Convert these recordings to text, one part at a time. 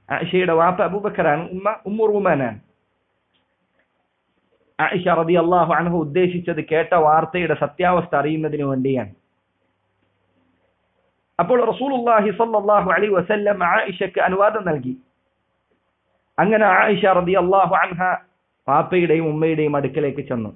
ആയിഷയുടെ വാപ്പ അബൂബക്കറാണ് ഉമ്മ ഉമ്മു റൂമാനാണ് ആയിഷ റബി അള്ളാഹു അൻഹു ഉദ്ദേശിച്ചത് കേട്ട വാർത്തയുടെ സത്യാവസ്ഥ അറിയുന്നതിന് വേണ്ടിയാണ് അപ്പോൾ റസൂലുള്ളാഹി സ്വല്ലല്ലാഹു അലൈഹി വസല്ലം ആയിഷക്ക് അനുവാദം നൽകി അങ്ങനെ ആയിഷ റബി അള്ളാഹു അൻഹ പാപ്പയുടെയും ഉമ്മയുടെയും അടുക്കലേക്ക് ചെന്നു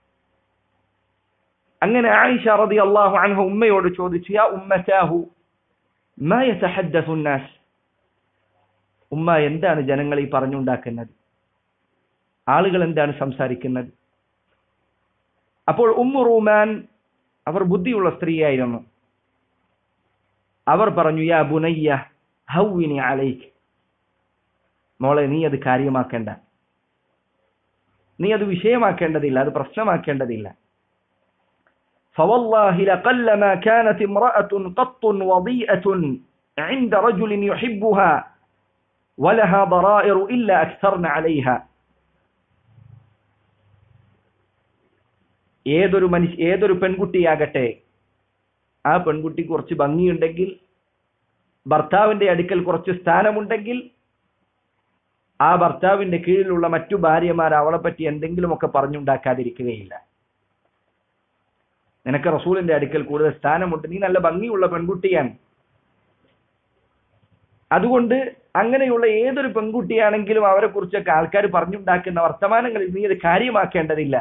അങ്ങനെ ആയിഷ റബി അള്ളാഹു അൻഹ ഉമ്മയോട് ചോദിച്ചു യാ ഉമ്മറ്റാഹു മാ യതഹദ്ദസു നാസ് ഉമ്മ എന്താണ് ജനങ്ങൾ ഈ പറഞ്ഞുണ്ടാക്കുന്നത് ആളുകൾ എന്താണ് സംസാരിക്കുന്നത് അപ്പോൾ ഉമ്മു റൂമാൻ അവർ ബുദ്ധിയുള്ള സ്ത്രീയായിരുന്നു അവർ പറഞ്ഞു യാ ബുനയ്യ ഹൗവിനി അലൈക്ക് മോളെ നീ അത് കാര്യമാക്കേണ്ട നീ അത് വിഷയമാക്കേണ്ടതില്ല അത് പ്രശ്നമാക്കേണ്ടതില്ല فوالله لقلما كانت امرأة قط وضيئة عند رجل يحبها ولها ضرائر إلا أكثرن عليها ഏതൊരു മനുഷ്യ ഏതൊരു പെൺകുട്ടിയാകട്ടെ ആ പെൺകുട്ടി കുറച്ച് ഭംഗിയുണ്ടെങ്കിൽ ഭർത്താവിന്റെ അടുക്കൽ കുറച്ച് സ്ഥാനമുണ്ടെങ്കിൽ ആ ഭർത്താവിന്റെ കീഴിലുള്ള മറ്റു ഭാര്യമാർ അവളെ പറ്റി എന്തെങ്കിലുമൊക്കെ പറഞ്ഞുണ്ടാക്കാതിരിക്കുകയില്ല നിനക്ക് റസൂലിന്റെ അടുക്കൽ കൂടുതൽ സ്ഥാനമുണ്ട് നീ നല്ല ഭംഗിയുള്ള പെൺകുട്ടിയാണ് അതുകൊണ്ട് അങ്ങനെയുള്ള ഏതൊരു പെൺകുട്ടിയാണെങ്കിലും അവരെ കുറിച്ചൊക്കെ ആൾക്കാർ പറഞ്ഞുണ്ടാക്കുന്ന വർത്തമാനങ്ങളിൽ നീ അത് കാര്യമാക്കേണ്ടതില്ല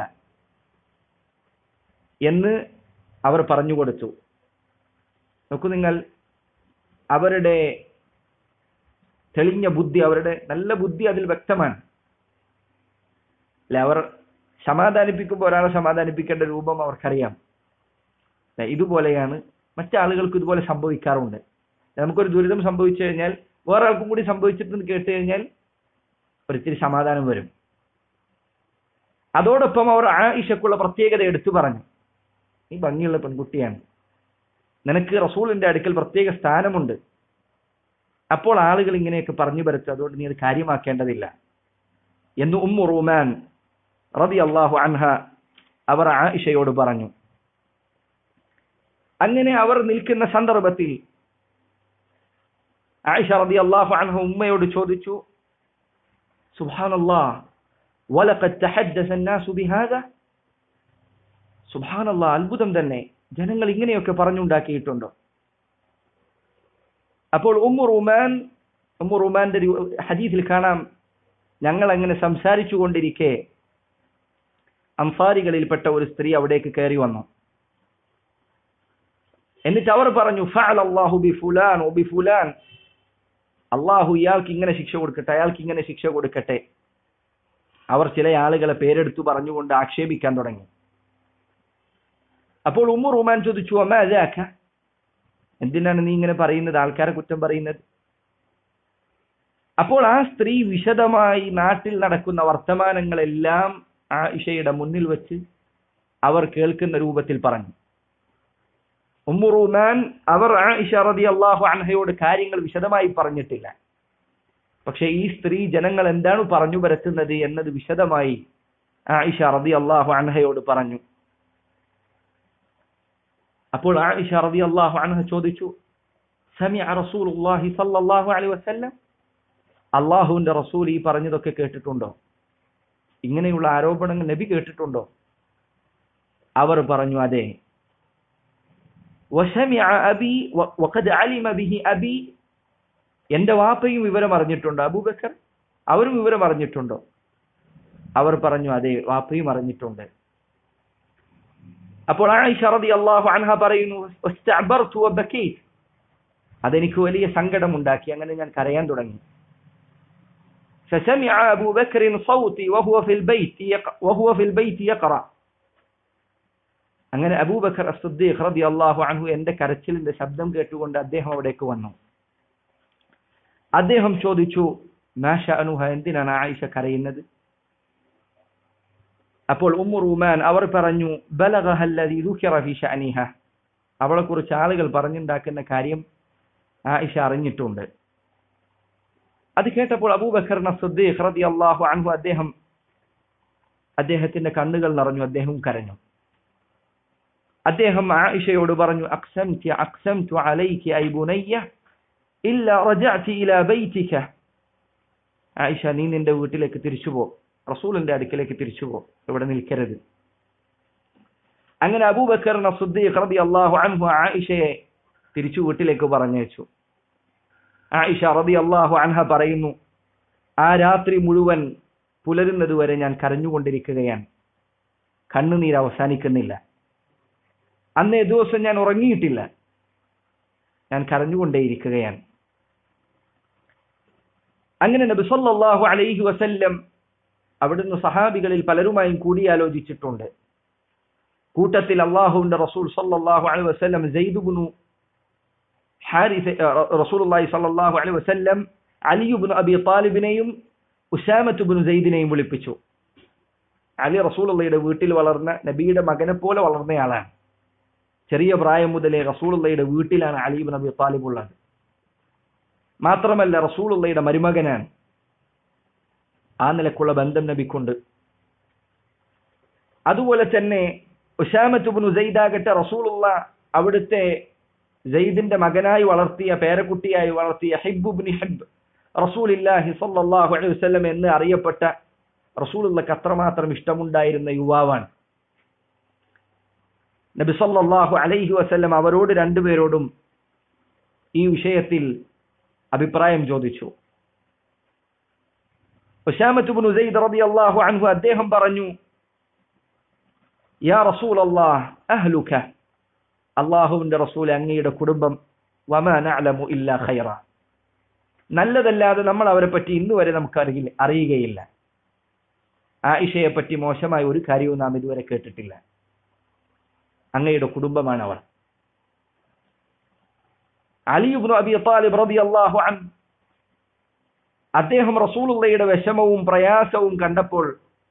എന്ന് അവർ പറഞ്ഞു കൊടുത്തു നോക്കൂ നിങ്ങൾ അവരുടെ തെളിഞ്ഞ ബുദ്ധി അവരുടെ നല്ല ബുദ്ധി അതിൽ വ്യക്തമാണ് അല്ലെ അവർ സമാധാനിപ്പിക്കുമ്പോൾ ഒരാളെ സമാധാനിപ്പിക്കേണ്ട രൂപം അവർക്കറിയാം ഇതുപോലെയാണ് മറ്റാളുകൾക്ക് ഇതുപോലെ സംഭവിക്കാറുണ്ട് നമുക്കൊരു ദുരിതം സംഭവിച്ചു കഴിഞ്ഞാൽ വേറെ ആൾക്കും കൂടി സംഭവിച്ചിട്ടെന്ന് കേട്ട് കഴിഞ്ഞാൽ ഒരിത്തിരി സമാധാനം വരും അതോടൊപ്പം അവർ ആയിഷക്കുള്ള പ്രത്യേകത എടുത്തു പറഞ്ഞു നീ ഭംഗിയുള്ള പെൺകുട്ടിയാണ് നിനക്ക് റസൂലിന്റെ അടുക്കൽ പ്രത്യേക സ്ഥാനമുണ്ട് അപ്പോൾ ആളുകൾ ഇങ്ങനെയൊക്കെ പറഞ്ഞു പരത്തും അതുകൊണ്ട് നീ അത് കാര്യമാക്കേണ്ടതില്ല എന്ന് ഉമ്മു റൂമാൻ റബി അള്ളാഹു അൻഹ അവർ ആയിഷയോട് പറഞ്ഞു അങ്ങനെ അവർ നിൽക്കുന്ന സന്ദർഭത്തിൽ ആയിഷ റബി അള്ളാഹു അൻഹ ഉമ്മയോട് ചോദിച്ചു സുബാനല്ലാ ولقد تحدث الناس بهذا സുബാനല്ലാ അത്ഭുതം തന്നെ ജനങ്ങൾ ഇങ്ങനെയൊക്കെ പറഞ്ഞുണ്ടാക്കിയിട്ടുണ്ടോ അപ്പോൾ ഉമ്മു റുമാൻ ഉമ്മു റുമാന്റെ ഹദീസിൽ കാണാം ഞങ്ങൾ അങ്ങനെ സംസാരിച്ചു കൊണ്ടിരിക്കെ അംസാരികളിൽപ്പെട്ട ഒരു സ്ത്രീ അവിടേക്ക് കയറി വന്നു എന്നിട്ട് അവർ പറഞ്ഞു ഫഅൽ അല്ലാഹു ബി ഫുലാൻ ഒ ബി ഫുലാൻ അള്ളാഹു ഇയാൾക്ക് ഇങ്ങനെ ശിക്ഷ കൊടുക്കട്ടെ അയാൾക്ക് ഇങ്ങനെ ശിക്ഷ കൊടുക്കട്ടെ അവർ ചില ആളുകളെ പേരെടുത്തു പറഞ്ഞുകൊണ്ട് ആക്ഷേപിക്കാൻ തുടങ്ങി അപ്പോൾ ഉമ്മു റുമാൻ ചോദിച്ചു അമ്മ അതാക്ക എന്തിനാണ് നീ ഇങ്ങനെ പറയുന്നത് ആൾക്കാരെ കുറ്റം പറയുന്നത് അപ്പോൾ ആ സ്ത്രീ വിശദമായി നാട്ടിൽ നടക്കുന്ന വർത്തമാനങ്ങളെല്ലാം ആയിഷയുടെ മുന്നിൽ വെച്ച് അവർ കേൾക്കുന്ന രൂപത്തിൽ പറഞ്ഞു ഉമ്മു റുമാൻ അവർ ആയിഷ റതി അള്ളാഹു അൻഹയോട് കാര്യങ്ങൾ വിശദമായി പറഞ്ഞിട്ടില്ല പക്ഷെ ഈ സ്ത്രീ ജനങ്ങൾ എന്താണ് പറഞ്ഞു പരത്തുന്നത് എന്നത് വിശദമായി ആയിഷ റതി അള്ളാഹു അൻഹയോട് പറഞ്ഞു അപ്പോൾ ആയിഷ റതി അള്ളാഹു അൻഹ ചോദിച്ചു സമിഅ റസൂലുള്ളാഹി സല്ലല്ലാഹു അലൈഹി വസല്ലം അള്ളാഹുവിന്റെ റസൂൽ ഈ പറഞ്ഞതൊക്കെ കേട്ടിട്ടുണ്ടോ ഇങ്ങനെയുള്ള ആരോപണങ്ങൾ നബി കേട്ടിട്ടുണ്ടോ അവർ പറഞ്ഞു അതെ വസമിഅ അബി വഖദ് അലിമ ബിഹി അബി എന്റെ വാപ്പയും വിവരം അറിഞ്ഞിട്ടുണ്ടോ അബൂബക്കർ അവരും വിവരം അറിഞ്ഞിട്ടുണ്ടോ അവർ പറഞ്ഞു അതെ വാപ്പയും അറിഞ്ഞിട്ടുണ്ട് അപ്പോൾ ആയിഷ റളിയല്ലാഹു അൻഹ പറയുന്നു വസ്തഅബർതു വബകീത് അതെനിക്ക് വലിയ സങ്കടമുണ്ടാക്കി അങ്ങനെ ഞാൻ കരയാൻ തുടങ്ങി فسمع أبو بكر صوتي وهو في البيت يق... وهو في البيت يقرأ അങ്ങനെ അബൂബക്കർ അസ്സുദ്ദീഖ് റളിയല്ലാഹു അൻഹു എന്റെ കരച്ചിലിന്റെ ശബ്ദം കേട്ടുകൊണ്ട് അദ്ദേഹം അവിടേക്ക് വന്നു അദ്ദേഹം ചോദിച്ചു മാഷ അനുഹ എന്തിനാണ് ആയിഷ കരയുന്നത് അപ്പോൾ ഉമ്മു റൂമാൻ അവർ പറഞ്ഞു ബലഗഹല്ലദീ ദുഖിറ ഫീ ശഅനിഹ അവളെ കുറിച്ച് ആളുകൾ പറഞ്ഞുണ്ടാക്കുന്ന കാര്യം ആയിഷ അറിഞ്ഞിട്ടുണ്ട് അത് കേട്ടപ്പോൾ അബൂബക്കർ സദ്ദീഖ് റളിയല്ലാഹു അൻഹു അദ്ദേഹം അദ്ദേഹത്തിന്റെ കണ്ണുകൾ നിറഞ്ഞു അദ്ദേഹം കരഞ്ഞു അദ്ദേഹം ആയിഷയോട് പറഞ്ഞു അക്സംതി അക്സംതു അലൈകി ഐ ബുനയ്യ ഇല്ല റജഅതി ഇലാ ബൈതിക ആയിഷ നീ നിന്റെ വീട്ടിലേക്ക് തിരിച്ചു പോ റസൂലിന്റെ അടുക്കിലേക്ക് തിരിച്ചു പോ ഇവിടെ നിൽക്കരുത് അങ്ങനെ അബൂബക്കർ സുദ്ദീഖ് റളിയല്ലാഹു അൻഹു ആയിഷയെ തിരിച്ചു വീട്ടിലേക്ക് പറഞ്ഞയച്ചു ആയിഷ റളിയല്ലാഹു അൻഹ പറയുന്നു ആ രാത്രി മുഴുവൻ പുലരുന്നതുവരെ ഞാൻ കരഞ്ഞുകൊണ്ടിരിക്കുകയാണ് കണ്ണുനീർ അവസാനിക്കുന്നില്ല അന്നേ ദിവസം ഞാൻ ഉറങ്ങിയിട്ടില്ല ഞാൻ കരഞ്ഞുകൊണ്ടേയിരിക്കുകയാണ് അങ്ങനെ നബി സല്ലല്ലാഹു അലൈഹി വസല്ലം അവിടുന്ന് സഹാബികളിൽ പലരുമായും കൂടിയാലോചിച്ചിട്ടുണ്ട് കൂട്ടത്തിൽ അള്ളാഹുവിന്റെ റസൂൽ സല്ലല്ലാഹു അലൈഹി വസല്ലം സെയ്ദ് ഇബ്നു ഹാരിസ് റസൂലുള്ളാഹി സല്ലല്ലാഹു അലൈഹി വസല്ലം അലി ഇബ്നു അബി താലിബിനെയും ഉസാമത്ത് ഇബ്നു സെയ്ദിനെയും വിളിപ്പിച്ചു അലി റസൂലുള്ളയുടെ വീട്ടിൽ വളർന്ന നബിയുടെ മകനെ പോലെ വളർന്നയാളാണ് ചെറിയ പ്രായം മുതലേ റസൂലുള്ളയുടെ വീട്ടിലാണ് അലി ഇബ്നു അബി താലിബ് ഉള്ളത് മാത്രമല്ല റസൂലുള്ളയുടെ മരുമകനാണ് ആ നിലക്കുള്ള ബന്ധം നബിക്കുണ്ട് അതുപോലെ തന്നെ ഉഷാമത്തുബിനു സെയ്ദാകട്ടെ റസൂലുള്ള അവിടുത്തെ സെയ്ദിന്റെ മകനായി വളർത്തിയ പേരക്കുട്ടിയായി വളർത്തിയ ഹിബുബിന് ഹിബ് റസൂലില്ലാഹി സല്ലല്ലാഹു അലൈഹി വസല്ലം എന്ന് അറിയപ്പെട്ട റസൂലുള്ളക്ക് അത്രമാത്രം ഇഷ്ടമുണ്ടായിരുന്ന യുവാവാണ് നബി സല്ലല്ലാഹു അലൈഹി വസല്ലം അവരോട് രണ്ടുപേരോടും ഈ വിഷയത്തിൽ അഭിപ്രായം ചോദിച്ചു ഉസാമത്തുബിനു സെയ്ദ് റളിയല്ലാഹു അൻഹു അദ്ദേഹം പറഞ്ഞു യാ റസൂൽ അള്ളാഹ് അഹ്ലുക അള്ളാഹുവിന്റെ റസൂൽ അങ്ങയുടെ കുടുംബം വമാ നഅലമു ഇല്ലാ ഖൈറ നല്ലതല്ലാതെ നമ്മൾ അവരെ പറ്റി ഇന്ന് വരെ നമുക്ക് അറിയില്ല അറിയുകയില്ല ആയിഷയെ പറ്റി മോശമായ ഒരു കാര്യവും നാം ഇതുവരെ കേട്ടിട്ടില്ല അങ്ങയുടെ കുടുംബമാണ് അവർ അലിയുബ്നു അബി താലിബ് റളിയല്ലാഹു അൻ അദ്ദേഹം റസൂലുള്ളയുടെ വിഷമവും പ്രയാസവും കണ്ടപ്പോൾ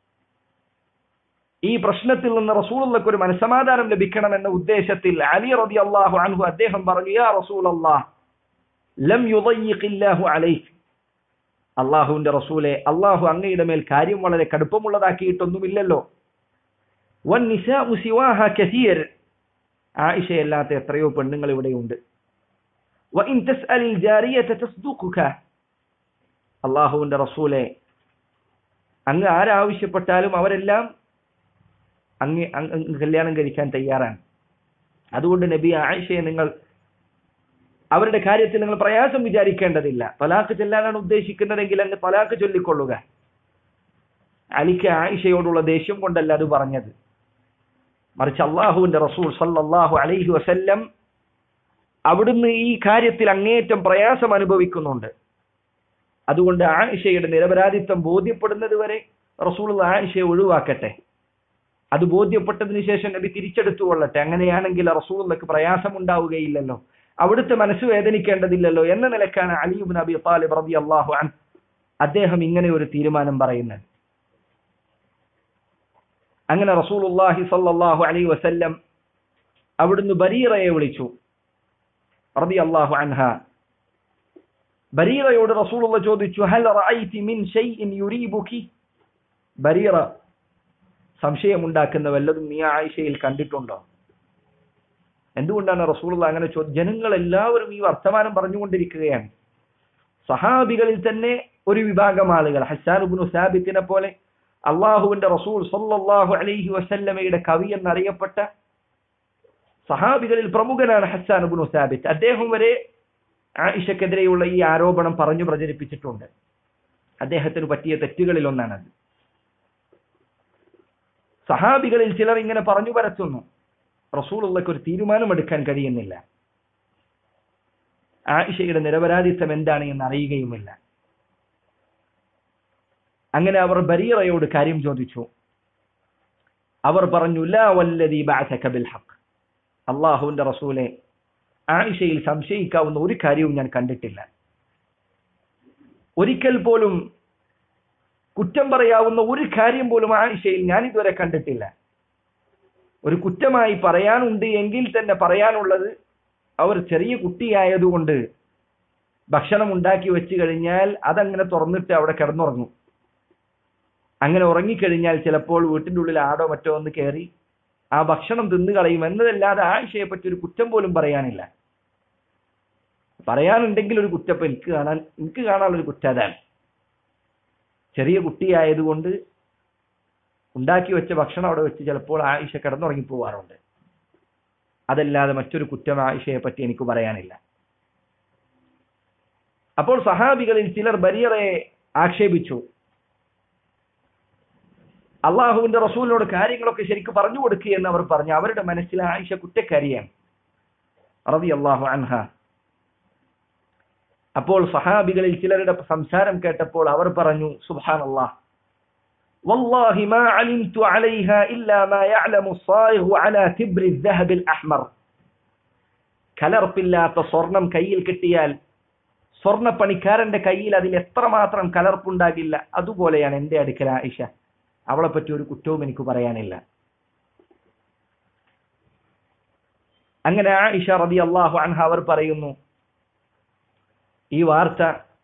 ഈ പ്രശ്നത്തിൽ നിന്ന് റസൂലുള്ളക്ക് ഒരു മനസമാധാനം ലഭിക്കണമെന്ന ഉദ്ദേശത്തിൽ അലി റബി അള്ളാഹു അൻഹു അദ്ദേഹം പറഞ്ഞു യാ റസൂൽ അള്ളാഹ് ലം യുദയ്യിഖില്ലാഹു അലൈഹ് അള്ളാഹുവിന്റെ റസൂലെ അള്ളാഹു അങ്ങയുടെ മേൽ കാര്യം വളരെ കടുപ്പമുള്ളതാക്കിയിട്ടൊന്നുമില്ലല്ലോ വൻ നിസാഉ സിവാഹ കസീർ ആയിഷയല്ലാത്ത എത്രയോ പെണ്ണുങ്ങൾ ഇവിടെയുണ്ട് വഇൻ തസ്അലിൽ ജാരിയത തസ്ദുഖുക അള്ളാഹുവിന്റെ റസൂലെ അങ്ങ് ആരാവശ്യപ്പെട്ടാലും അവരെല്ലാം അങ്ങ് അങ്ങ് കല്യാണം കഴിക്കാൻ തയ്യാറാണ് അതുകൊണ്ട് നബി ആയിഷയെ നിങ്ങൾ അവരുടെ കാര്യത്തിൽ നിങ്ങൾ പ്രയാസം വിചാരിക്കേണ്ടതില്ല തലാഖ് ചെല്ലാനാണ് ഉദ്ദേശിക്കുന്നതെങ്കിൽ അങ്ങ് തലാഖ് ചൊല്ലിക്കൊള്ളുക അലിക്ക് ആയിഷയോടുള്ള ദേഷ്യം കൊണ്ടല്ല അത് പറഞ്ഞത് മറിച്ച് അള്ളാഹുവിന്റെ റസൂൽ സല്ലല്ലാഹു അലൈഹി വസല്ലം അവിടുന്ന് ഈ കാര്യത്തിൽ അങ്ങേയറ്റം പ്രയാസം അനുഭവിക്കുന്നുണ്ട് അതുകൊണ്ട് ആയിഷയുടെ നിരപരാധിത്വം ബോധ്യപ്പെടുന്നത് വരെ റസൂൾ ആയിഷയെ ഒഴിവാക്കട്ടെ അത് ബോധ്യപ്പെട്ടതിന് ശേഷം നബി തിരിച്ചെടുത്തു കൊള്ളട്ടെ അങ്ങനെയാണെങ്കിൽ റസൂലിലേക്ക് പ്രയാസമുണ്ടാവുകയില്ലല്ലോ അവിടുത്തെ മനസ്സ് വേദനിക്കേണ്ടതില്ലല്ലോ എന്ന നിലക്കാണ് അലിയുബ് നബി താലിബ് റബി അള്ളാഹു അൻ അദ്ദേഹം ഇങ്ങനെ ഒരു തീരുമാനം പറയുന്നത് അങ്ങനെ റസൂലുള്ളാഹി സല്ലല്ലാഹു അലൈഹി വസല്ലം അവിടുന്ന് ബരീറയെ വിളിച്ചു റബി അള്ളാഹു അൻഹ ബരീറയോട് റസൂലുള്ള ചോദിച്ചു ഹൽ റഅയ്തി മിൻ ഷൈഇൻ യുരീബുകി ബരീറ സംശയമുണ്ടാക്കുന്ന വല്ലതും നീ ആയിഷയിൽ കണ്ടിട്ടുണ്ടോ എന്തുകൊണ്ടാണ് റസൂലുള്ള അങ്ങനെ ചോ ജനങ്ങൾ എല്ലാവരും ഈ വർത്തമാനം പറഞ്ഞുകൊണ്ടിരിക്കുകയാണ് സഹാബികളിൽ തന്നെ ഒരു വിഭാഗം ആളുകൾ ഹസാനുബുനു സാബിത്തിനെ പോലെ അള്ളാഹുവിന്റെ റസൂൽ സല്ലല്ലാഹു അലൈഹി വസല്ലമയുടെ കവി എന്നറിയപ്പെട്ട സഹാബികളിൽ പ്രമുഖനാണ് ഹസാനുബുനു സാബിത്ത് അദ്ദേഹം വരെ ആയിഷക്കെതിരെയുള്ള ഈ ആരോപണം പറഞ്ഞു പ്രചരിപ്പിച്ചിട്ടുണ്ട് അദ്ദേഹത്തിന് പറ്റിയ തെറ്റുകളിൽ ഒന്നാണത് സഹാബികളിൽ ചിലർ ഇങ്ങനെ പറഞ്ഞു പരത്തുന്നു റസൂലുള്ളക്ക് ഒരു തീരുമാനമെടുക്കാൻ കഴിയുന്നില്ല ആയിഷയുടെ നിരപരാധിത്വം എന്താണ് എന്ന് അറിയുകയുമില്ല അങ്ങനെ അവർ ബരീറയോട് കാര്യം ചോദിച്ചു അവർ പറഞ്ഞു ലാ വല്ലദീ ബഅസക ബിൽ ഹഖ് അള്ളാഹുവിന്റെ റസൂലെ ആയിഷയിൽ സംശയിക്കാവുന്ന ഒരു കാര്യവും ഞാൻ കണ്ടിട്ടില്ല ഒരിക്കൽ പോലും കുറ്റം പറയാവുന്ന ഒരു കാര്യം പോലും ആയിഷയിൽ ഞാൻ ഇതുവരെ കണ്ടിട്ടില്ല ഒരു കുറ്റമായി പറയാനുണ്ട് എങ്കിൽ തന്നെ പറയാനുള്ളത് അവർ ചെറിയ കുട്ടിയായതുകൊണ്ട് ഭക്ഷണം ഉണ്ടാക്കി വെച്ച് കഴിഞ്ഞാൽ അതങ്ങനെ തുറന്നിട്ട് അവിടെ കിടന്നുറങ്ങും അങ്ങനെ ഉറങ്ങിക്കഴിഞ്ഞാൽ ചിലപ്പോൾ വീട്ടിൻ്റെ ഉള്ളിൽ ആടോ മറ്റോ ഒന്ന് കയറി ആ ഭക്ഷണം തിന്നു കളയും എന്നതല്ലാതെ ആയിഷയെ പറ്റി ഒരു കുറ്റം പോലും പറയാനില്ല പറയാനുണ്ടെങ്കിൽ ഒരു കുറ്റപ്പം എനിക്ക് കാണാൻ എനിക്ക് കാണാനുള്ള ഒരു കുറ്റം അതാണ് ചെറിയ കുട്ടിയായതുകൊണ്ട് ഉണ്ടാക്കി വെച്ച ഭക്ഷണം അവിടെ വെച്ച് ചിലപ്പോൾ ആയിഷ കിടന്നുറങ്ങി പോവാറുണ്ട് അതല്ലാതെ മറ്റൊരു കുറ്റം ആയിഷയെ പറ്റി എനിക്ക് പറയാനില്ല അപ്പോൾ സഹാബികളിൽ ചിലർ ബരിയറെ ആക്ഷേപിച്ചു അള്ളാഹുവിന്റെ റസൂലിനോട് കാര്യങ്ങളൊക്കെ ശരിക്കും പറഞ്ഞു കൊടുക്കുക എന്ന് അവർ പറഞ്ഞു അവരുടെ മനസ്സിൽ ആയിഷ കുറ്റക്കാരിയാണ് റബി അള്ളാഹു അൻഹ അപ്പോൾ സഹാബികളിൽ ചിലരുടെ സംസാരം കേട്ടപ്പോൾ അവർ പറഞ്ഞു സുബാൻ അള്ളാഹ് والله ما علمت عليها إلا ما يعلم الصائغ على تبر الذهب الأحمر കലർപ്പില്ലാത്ത സ്വർണം കയ്യിൽ കിട്ടിയാൽ സ്വർണ്ണ പണിക്കാരന്റെ കയ്യിൽ അതിൽ എത്രമാത്രം കലർപ്പുണ്ടാകില്ല അതുപോലെയാണ് എന്റെ അടുക്കൽ ആയിഷ അവളെ പറ്റി ഒരു കുറ്റവും എനിക്ക് പറയാനില്ല അങ്ങനെ ആയിഷ റബി അള്ളാഹു അൻഹ അവർ പറയുന്നു ഈ വാർത്ത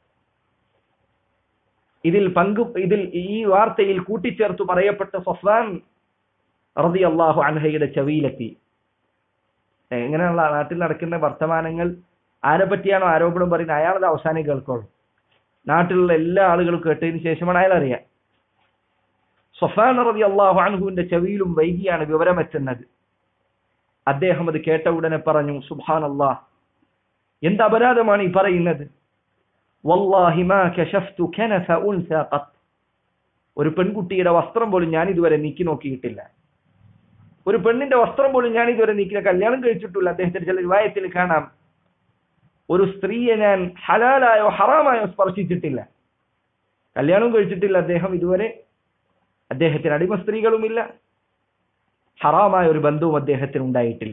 ഇതിൽ പങ്കു ഇതിൽ ഈ വാർത്തയിൽ കൂട്ടിച്ചേർത്ത് പറയപ്പെട്ട സഫ്വാൻ റബി അള്ളാഹു അൻഹയുടെ ചെവിയിലെത്തി എങ്ങനെയുള്ള നാട്ടിൽ നടക്കുന്ന വർത്തമാനങ്ങൾ ആരെ പറ്റിയാണോ ആരോപണം പറയുന്നത് അയാളത് അവസാനം കേൾക്കോളൂ നാട്ടിലുള്ള എല്ലാ ആളുകളും കേട്ടതിന് ശേഷമാണ് അയാൾ അറിയാം സഫാൻ റബി അള്ളാഹു അൻഹുവിന്റെ ചെവിയിലും വൈകിയാണ് വിവരമെത്തുന്നത് അദ്ദേഹം അത് കേട്ട ഉടനെ പറഞ്ഞു സുബാൻ അള്ളാഹ് എന്ത് അപരാധമാണ് ഈ പറയുന്നത് വല്ലാഹി മാ കശഫ്തു കനഫ ഉൻസ ഖത്ത് ഒരു പെൺകുട്ടിയുടെ വസ്ത്രം പോലും ഞാൻ ഇതുവരെ നീക്കി നോക്കിയിട്ടില്ല ഒരു പെണ്ണിന്റെ വസ്ത്രം പോലും ഞാൻ ഇതുവരെ നീക്കിയ കല്യാണം കഴിച്ചിട്ടില്ല അദ്ദേഹത്തിന്റെ ചില വിവാഹത്തിൽ കാണാം ഒരു സ്ത്രീയെ ഞാൻ ഹലാലായോ ഹറാമായോ സ്പർശിച്ചിട്ടില്ല കല്യാണവും കഴിച്ചിട്ടില്ല അദ്ദേഹം ഇതുവരെ അദ്ദേഹത്തിന് അടിമ സ്ത്രീകളുമില്ല ഹറാമായ ഒരു ബന്ധവും അദ്ദേഹത്തിന് ഉണ്ടായിട്ടില്ല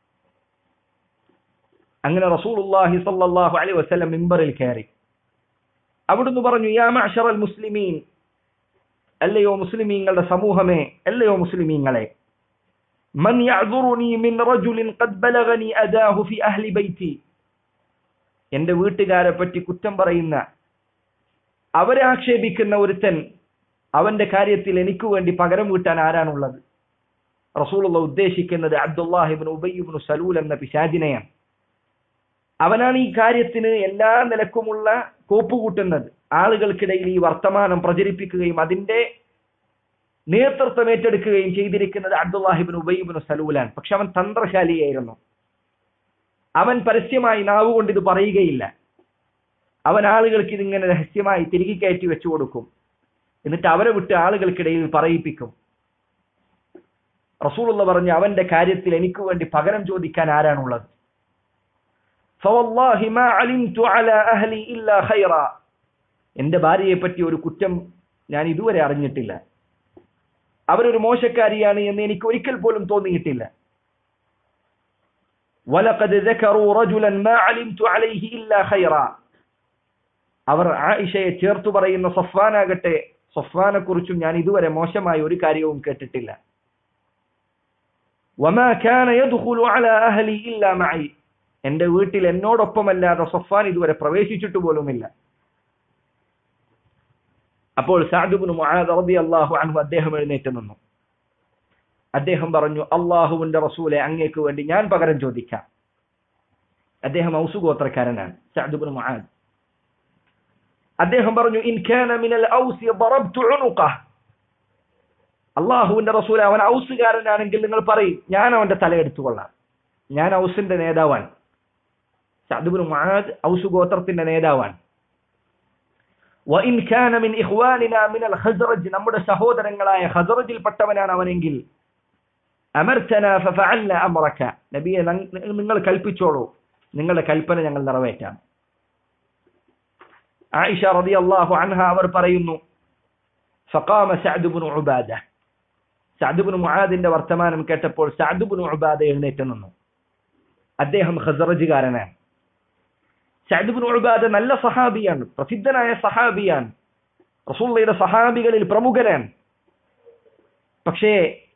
അങ്ങനെ റസൂലുള്ളാഹി സല്ലല്ലാഹു അലൈഹി വസല്ലം മിമ്പറിൽ കയറി അവിടുന്ന് പറഞ്ഞു യാ മഅ്ശറൽ മുസ്ലിമീൻ അല്ലയോ മുസ്ലിമീങ്ങളുടെ സമൂഹമേ അല്ലയോ മുസ്ലിമീങ്ങളെ മൻ യഅ്ദുറുനി മിൻ റജുലിൻ ഖദ് ബലഗനി അദാഹു ഫി അഹ്ലി ബൈതി എന്റെ വീട്ടുകാരെ പറ്റി കുറ്റം പറയുന്ന അവരെ ആക്ഷേപിക്കുന്ന ഒരുത്തൻ അവന്റെ കാര്യത്തിൽ എനിക്ക് വേണ്ടി പകരം വീട്ടാൻ ആരാണുള്ളത് റസൂലുള്ള ഉദ്ദേശിക്കുന്നത് അബ്ദുല്ലാഹിബിൻ ഉബയ്യുബിൻ സലൂൽ എന്ന പിശാജിനെയാണ് അവനാണ് ഈ കാര്യത്തിന് എല്ലാ നിലക്കുമുള്ള കോപ്പുകൂട്ടുന്നത് ആളുകൾക്കിടയിൽ ഈ വർത്തമാനം പ്രചരിപ്പിക്കുകയും അതിന്റെ നേതൃത്വം ഏറ്റെടുക്കുകയും ചെയ്തിരിക്കുന്നത് അബ്ദുല്ലാഹിബിൻ ഉബയ്യുബിൻ സലൂലാണ് പക്ഷെ അവൻ തന്ത്രശാലിയായിരുന്നു അവൻ പരസ്യമായി നാവ് കൊണ്ട് ഇത് പറയുകയില്ല അവൻ ആളുകൾക്ക് ഇതിങ്ങനെ രഹസ്യമായി തിരികെ കയറ്റി വെച്ചു കൊടുക്കും എന്നിട്ട് അവരെ വിട്ട് ആളുകൾക്കിടയിൽ പറയിപ്പിക്കും റസൂലുള്ള പറഞ്ഞു അവന്റെ കാര്യത്തിൽ എനിക്ക് വേണ്ടി പകരം ചോദിക്കാൻ ആരാണുള്ളത് فوالله ما علمت على أهلي إلا خيرا എന്റെ ഭാര്യയെ പറ്റി ഒരു കുറ്റം ഞാൻ ഇതുവരെ അറിഞ്ഞിട്ടില്ല അവരൊരു മോശക്കാരിയാണ് എന്ന് എനിക്ക് ഒരിക്കൽ പോലും തോന്നിയിട്ടില്ല ولقد ذكروا رجلا ما علمت عليه إلا خيرا അവർ ആയിഷയെ ചേർത്തു പറയുന്ന സഫ്വാനാകട്ടെ സഫ്വാനെ കുറിച്ചും ഞാൻ ഇതുവരെ മോശമായ ഒരു കാര്യവും കേട്ടിട്ടില്ല وما كان يدخل على أهلي إلا معي എന്റെ വീട്ടിൽ എന്നോടൊപ്പമല്ലാതെ സഫാൻ ഇതുവരെ പ്രവേശിച്ചിട്ട് പോലുമില്ല അപ്പോൾ സാദുബിന് റബി അള്ളാഹു അൻഹു അദ്ദേഹം എഴുന്നേറ്റ് നിന്നു അദ്ദേഹം പറഞ്ഞു അള്ളാഹുവിന്റെ റസൂലെ അങ്ങേക്ക് വേണ്ടി ഞാൻ പകരം ചോദിക്കാം അദ്ദേഹം ഔസു ഗോത്രക്കാരനാണ് സാദുബിന് മുആദ് അദ്ദേഹം പറഞ്ഞു ഇൻ കാന മിനൽ ഔസി ضربت عنقه അള്ളാഹുവിന്റെ റസൂൽ അവൻ ഔസുകാരനാണെങ്കിൽ നിങ്ങൾ പറയും ഞാൻ അവന്റെ തലയെടുത്തു കൊള്ളാം ഞാൻ ഔസിന്റെ നേതാവാണ് സഅദ്ബിൻ മുആദ് ഔസ് ഗോത്രത്തിന്റെ നേതാവാണ് വഇൻ കാന മിൻ ഇഖ്വാനിനാ മിനൽ ഖസ്റജ് നമ്മുടെ സഹോദരങ്ങളായ ഖസ്റജിൽപ്പെട്ടവനാണ് അവനെങ്കിൽ അമർതന ഫഫഅൽന അംറക നബിയെ നിങ്ങൾ കൽപ്പിച്ചോളൂ നിങ്ങളുടെ കൽപ്പന ഞങ്ങൾ നിറവേറ്റാം ആയിഷ റളിയല്ലാഹു അൻഹ അവർ പറയുന്നു ഫഖാമ സഅദ് ഇബ്നു ഉബാദ സഅദ് ഇബ്നു മുആദിന്റെ വർത്തമാനം കേട്ടപ്പോൾ സഅദ് ഇബ്നു ഉബാദ എഴുന്നേറ്റ് നിന്നു അദ്ദേഹം ഖസറജുകാരനാണ് സഅദ്ബിൻ ഉബാദ നല്ല സഹാബിയാണ് പ്രസിദ്ധനായ സഹാബിയാണ് റസൂള്ളയുടെ സഹാബികളിൽ പ്രമുഖനാണ് പക്ഷേ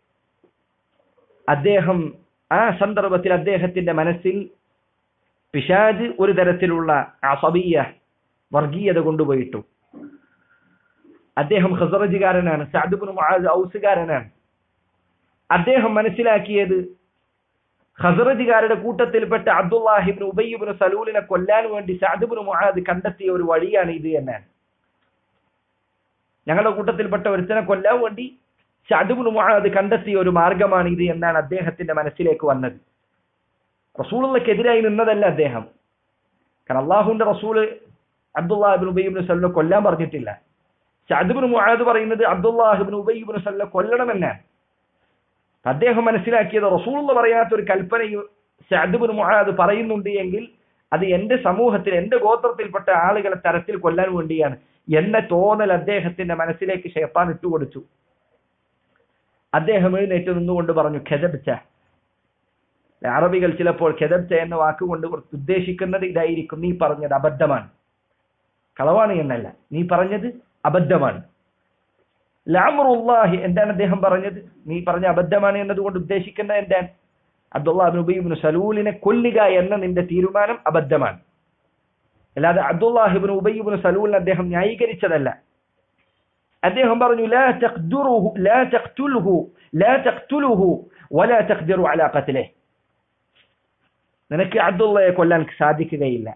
അദ്ദേഹം ആ സന്ദർഭത്തിൽ അദ്ദേഹത്തിന്റെ മനസ്സിൽ പിശാജ് ഒരു തരത്തിലുള്ള അസബീയ വർഗീയത കൊണ്ടുപോയിട്ടു അദ്ദേഹം ഖസറജുകാരനാണ് സഅദ്ബിൻ മുആദ് ഔസുകാരനാണ് അദ്ദേഹം മനസ്സിലാക്കിയത് ഖസറജുകാരുടെ കൂട്ടത്തിൽപ്പെട്ട അബ്ദുല്ലാഹിബിൻ ഉബയ്യബിന് സലൂലിനെ കൊല്ലാൻ വേണ്ടി സഅദ്ബിൻ മുആദ് കണ്ടെത്തിയ ഒരു വഴിയാണ് ഇത് എന്നാണ് ഞങ്ങളുടെ കൂട്ടത്തിൽപ്പെട്ട ഒരുത്തനെ കൊല്ലാൻ വേണ്ടി ഷാദുബുൽ മുആദ് കണ്ടെത്തിയ ഒരു മാർഗമാണ് ഇത് എന്നാണ് അദ്ദേഹത്തിന്റെ മനസ്സിലേക്ക് വന്നത് റസൂലുള്ളക്കെതിരായി നിന്നതല്ല അദ്ദേഹം കാരണം അള്ളാഹുവിന്റെ റസൂല് അബ്ദുല്ലാഹിബിൻ ഉബൈബിന് സല്ല കൊല്ലാൻ പറഞ്ഞിട്ടില്ല ഷാദുബിൻ മുആദ് പറയുന്നത് അബ്ദുല്ലാഹിബിൻ ഉബൈബിന് സല്ല കൊല്ലണമെന്നാണ് അദ്ദേഹം മനസ്സിലാക്കിയത് റസൂലുള്ള പറയാത്ത ഒരു കൽപ്പനയും ഷാദുബിൻ മുആദ് പറയുന്നുണ്ട് എങ്കിൽ അത് എന്റെ സമൂഹത്തിൽ എന്റെ ഗോത്രത്തിൽപ്പെട്ട ആളുകളെ തരത്തിൽ കൊല്ലാൻ വേണ്ടിയാണ് എന്ന തോന്നൽ അദ്ദേഹത്തിന്റെ മനസ്സിലേക്ക് ഷെയ്ത്താൻ ഇട്ടുകൊടുത്തു അദ്ദേഹം എഴുന്നേറ്റ് നിന്നുകൊണ്ട് പറഞ്ഞു ഖെദബ്ച അറബികൾ ചിലപ്പോൾ ഖെദബ്ച എന്ന വാക്കുകൊണ്ട് ഉദ്ദേശിക്കുന്നത് ഇതായിരിക്കും നീ പറഞ്ഞത് അബദ്ധമാണ് കളവാണ് എന്നല്ല നീ പറഞ്ഞത് അബദ്ധമാണ് ലാമുറുല്ലാഹി എന്താണ് അദ്ദേഹം പറഞ്ഞത് നീ പറഞ്ഞ അബദ്ധമാണ് എന്നതുകൊണ്ട് ഉദ്ദേശിക്കുന്നത് എന്താണ് അബ്ദുല്ലാഹിബിൻ ഉബൈബിൻ സലൂലിനെ കൊല്ലുക എന്ന നിന്റെ തീരുമാനം അബദ്ധമാണ് അല്ലാതെ അബ്ദുല്ലാഹിബിൻ ഉബൈബിൻ സലൂലിനെ അദ്ദേഹം ന്യായീകരിച്ചതല്ല അദ്ദേഹം പറഞ്ഞു ലാ തഖ്ദുറുഹു ലാ തഖ്തുൽഹു ലാ തഖ്തുലുഹു വലാ തഖ്ദിറു അലാ ഖത്ലിഹി നിനക്ക് അബ്ദുള്ളയെ കൊല്ലാൻ സാധിക്കുകയില്ല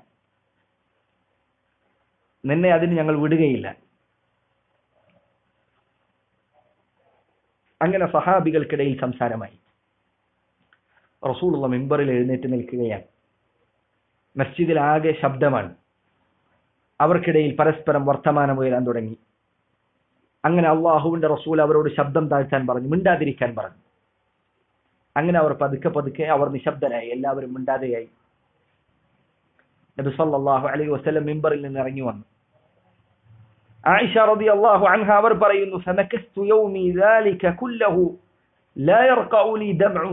നിന്നെ അതിന് ഞങ്ങൾ വിടുകയില്ല അങ്ങനെ സഹാബികൾക്കിടയിൽ സംസാരമായി റസൂലുള്ള മെമ്പറിൽ എഴുന്നേറ്റ് നിൽക്കുകയാണ് മസ്ജിദിൽ ആകെ ശബ്ദമാണ് അവർക്കിടയിൽ പരസ്പരം വർത്തമാനം ഉയരാൻ തുടങ്ങി അങ്ങനെ അള്ളാഹുവിന്റെ റസൂൽ അവരോട് ശബ്ദം താഴ്ത്താൻ പറഞ്ഞു മിണ്ടാതിരിക്കാൻ പറഞ്ഞു അങ്ങനെ അവർ പതുക്കെ പതുക്കെ അവർ നിശബ്ദരായി എല്ലാവരും മിണ്ടാതെയായി നബി സല്ലല്ലാഹു അലൈഹി വസല്ലം മിമ്പറിൽ നിന്ന് ഇറങ്ങി വന്നു ആയിഷ റളിയല്ലാഹു അൻഹ അവർ പറയുന്നു ഫനകസ്തു യൗമി ذلك كله لا يرقع لي دمع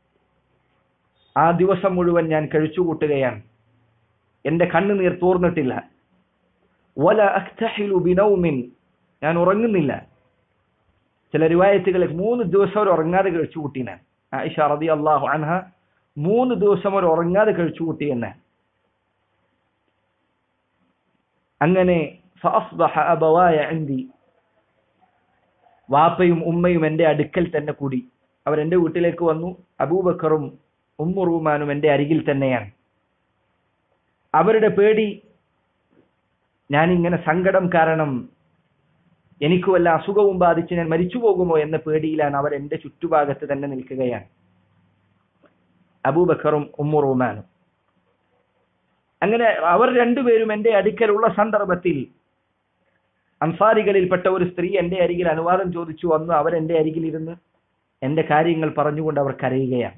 ആ ദിവസം മുഴുവൻ ഞാൻ കഴിച്ചുകൂട്ടുകയാണ് എന്റെ കണ്ണുനീർ തോർന്നിട്ടില്ല വല അക്തഹിലു ബിനൗമിൻ ഞാൻ ഉറങ്ങുന്നില്ല ചില റിവായത്തുകളിൽ മൂന്ന് ദിവസം ഒരു ഉറങ്ങാതെ കഴിച്ചു കൂട്ടിനാൻ ആയിഷ റതി അള്ളാഹു അൻഹ മൂന്ന് ദിവസം ഒരു ഉറങ്ങാതെ കഴിച്ചു കൂട്ടി എന്ന് അങ്ങനെ ഫഅസ്ബഹ അബവായ അൻദി വാപ്പയും ഉമ്മയും എന്റെ അടുക്കൽ തന്നെ കൂടി അവർ എന്റെ വീട്ടിലേക്ക് വന്നു അബൂബക്കറും ഉമ്മുറൂമാനും എന്റെ അരികിൽ തന്നെയാണ് അവരുടെ പേടി ഞാൻ ഇങ്ങനെ സങ്കടം കാരണം എനിക്ക് വല്ല അസുഖവും ബാധിച്ച് ഞാൻ മരിച്ചു പോകുമോ എന്ന പേടിയിലാണ് അവർ എന്റെ ചുറ്റുഭാഗത്ത് തന്നെ നിൽക്കുകയാണ് അബൂബക്കറും ഉമ്മുറൂമാനും അങ്ങനെ അവർ രണ്ടുപേരും എന്റെ അടുക്കലുള്ള സന്ദർഭത്തിൽ അൻസാരികളിൽപ്പെട്ട ഒരു സ്ത്രീ എന്റെ അരികിൽ അനുവാദം ചോദിച്ചു വന്നു അവർ എന്റെ അരികിൽ ഇരുന്ന് എന്റെ കാര്യങ്ങൾ പറഞ്ഞുകൊണ്ട് അവർ കരയുകയാണ്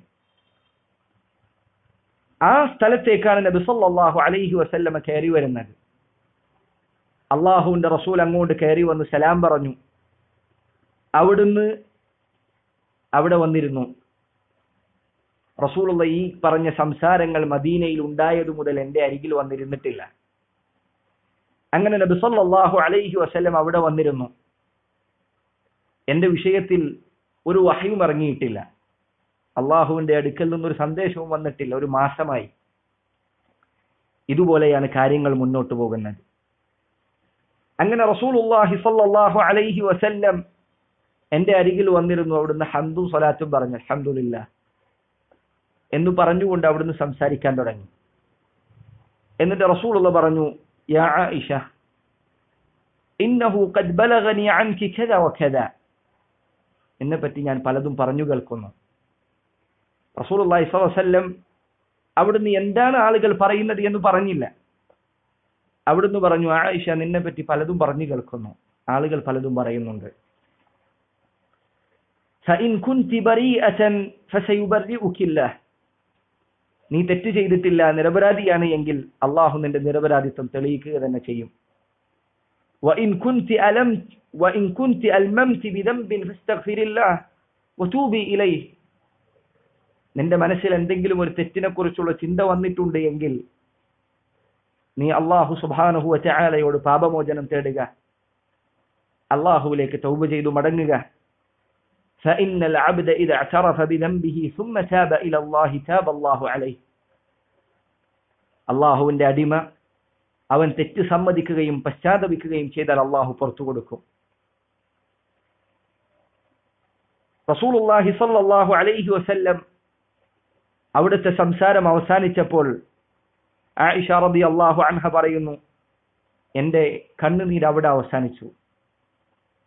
ആ സ്ഥലത്തേക്കാണ് നബി സല്ലല്ലാഹു അലൈഹി വസല്ലമ കയറി വരുന്നത് അള്ളാഹുവിന്റെ റസൂൽ അങ്ങോട്ട് കയറി വന്ന് സലാം പറഞ്ഞു അവിടുന്ന് അവിടെ വന്നിരുന്നു റസൂലുള്ള ഈ പറഞ്ഞ സംസാരങ്ങൾ മദീനയിൽ ഉണ്ടായതു മുതൽ എന്റെ അരികിൽ വന്നിരുന്നിട്ടില്ല അങ്ങനെ നബി സല്ലല്ലാഹു അലൈഹി വസല്ലം അവിടെ വന്നിരുന്നു എന്റെ വിഷയത്തിൽ ഒരു വഹയും ഇറങ്ങിയിട്ടില്ല അള്ളാഹുവിന്റെ അടുക്കൽ നിന്നൊരു സന്ദേശവും വന്നിട്ടില്ല ഒരു മാസമായി ഇതുപോലെയാണ് കാര്യങ്ങൾ മുന്നോട്ട് പോകുന്നത് അങ്ങനെ റസൂലുള്ളാഹി സ്വല്ലല്ലാഹു അലൈഹി വസല്ലം എന്റെ അരികിൽ വന്നിരുന്നു അവിടുന്ന് ഹംദും സ്വലാത്തും പറഞ്ഞു അൽഹംദുലില്ലാ എന്ന് പറഞ്ഞുകൊണ്ട് അവിടുന്ന് സംസാരിക്കാൻ തുടങ്ങി എന്നിട്ട് റസൂലുള്ള പറഞ്ഞു യാ ആയിഷ ഇന്നഹു ഖദ് ബലഗനി അൻകി കദ വകദ എന്നെ പറ്റി ഞാൻ പലതും പറഞ്ഞു കേൾക്കുന്നു റസൂലുള്ളാഹി സ്വല്ലല്ലാഹു അലൈഹി വസല്ലം അവിടുന്ന് എന്താണ് ആളുകൾ പറയുന്നത് എന്ന് പറഞ്ഞില്ല അവിടുന്ന് പറഞ്ഞു ആയിഷ നിന്നെ പറ്റി പലതും പറഞ്ഞു കേൾക്കുന്നു ആളുകൾ പലതും പറയുന്നുണ്ട് فإن كنت بريئة فسيبرئك الله നീ തെറ്റ് ചെയ്തിട്ടില്ല നിരപരാധിയാണ് എങ്കിൽ അള്ളാഹു നിന്റെ നിരപരാധിത്വം തെളിയിക്കുക തന്നെ ചെയ്യും وإن كنت ألمت وإن كنت ألممت بذنب فاستغفر الله وتوبي إليه നിന്റെ മനസ്സിൽ എന്തെങ്കിലും ഒരു തെറ്റിനെ കുറിച്ചുള്ള ചിന്ത വന്നിട്ടുണ്ട് എങ്കിൽ നീ അള്ളാഹു സുബാനഹു ചായാലയോട് പാപമോചനം തേടുക അള്ളാഹുവിലേക്ക് തൗബ ചെയ്തു മടങ്ങുക فإن العبد إذا اعترف بذنبه ثم تاب إلى الله تاب الله عليه അള്ളാഹുവിന്റെ അടിമ അവൻ തെറ്റ് സമ്മതിക്കുകയും പശ്ചാത്തപിക്കുകയും ചെയ്താൽ അള്ളാഹു പുറത്തു കൊടുക്കും റസൂലുള്ളാഹി സ്വല്ലല്ലാഹു അലൈഹി വസല്ലം അവിടുത്തെ സംസാരം അവസാനിച്ചപ്പോൾ ആയിഷ റബി അള്ളാഹു അൻഹ പറയുന്നു എന്റെ കണ്ണുനീർ അവിടെ അവസാനിച്ചു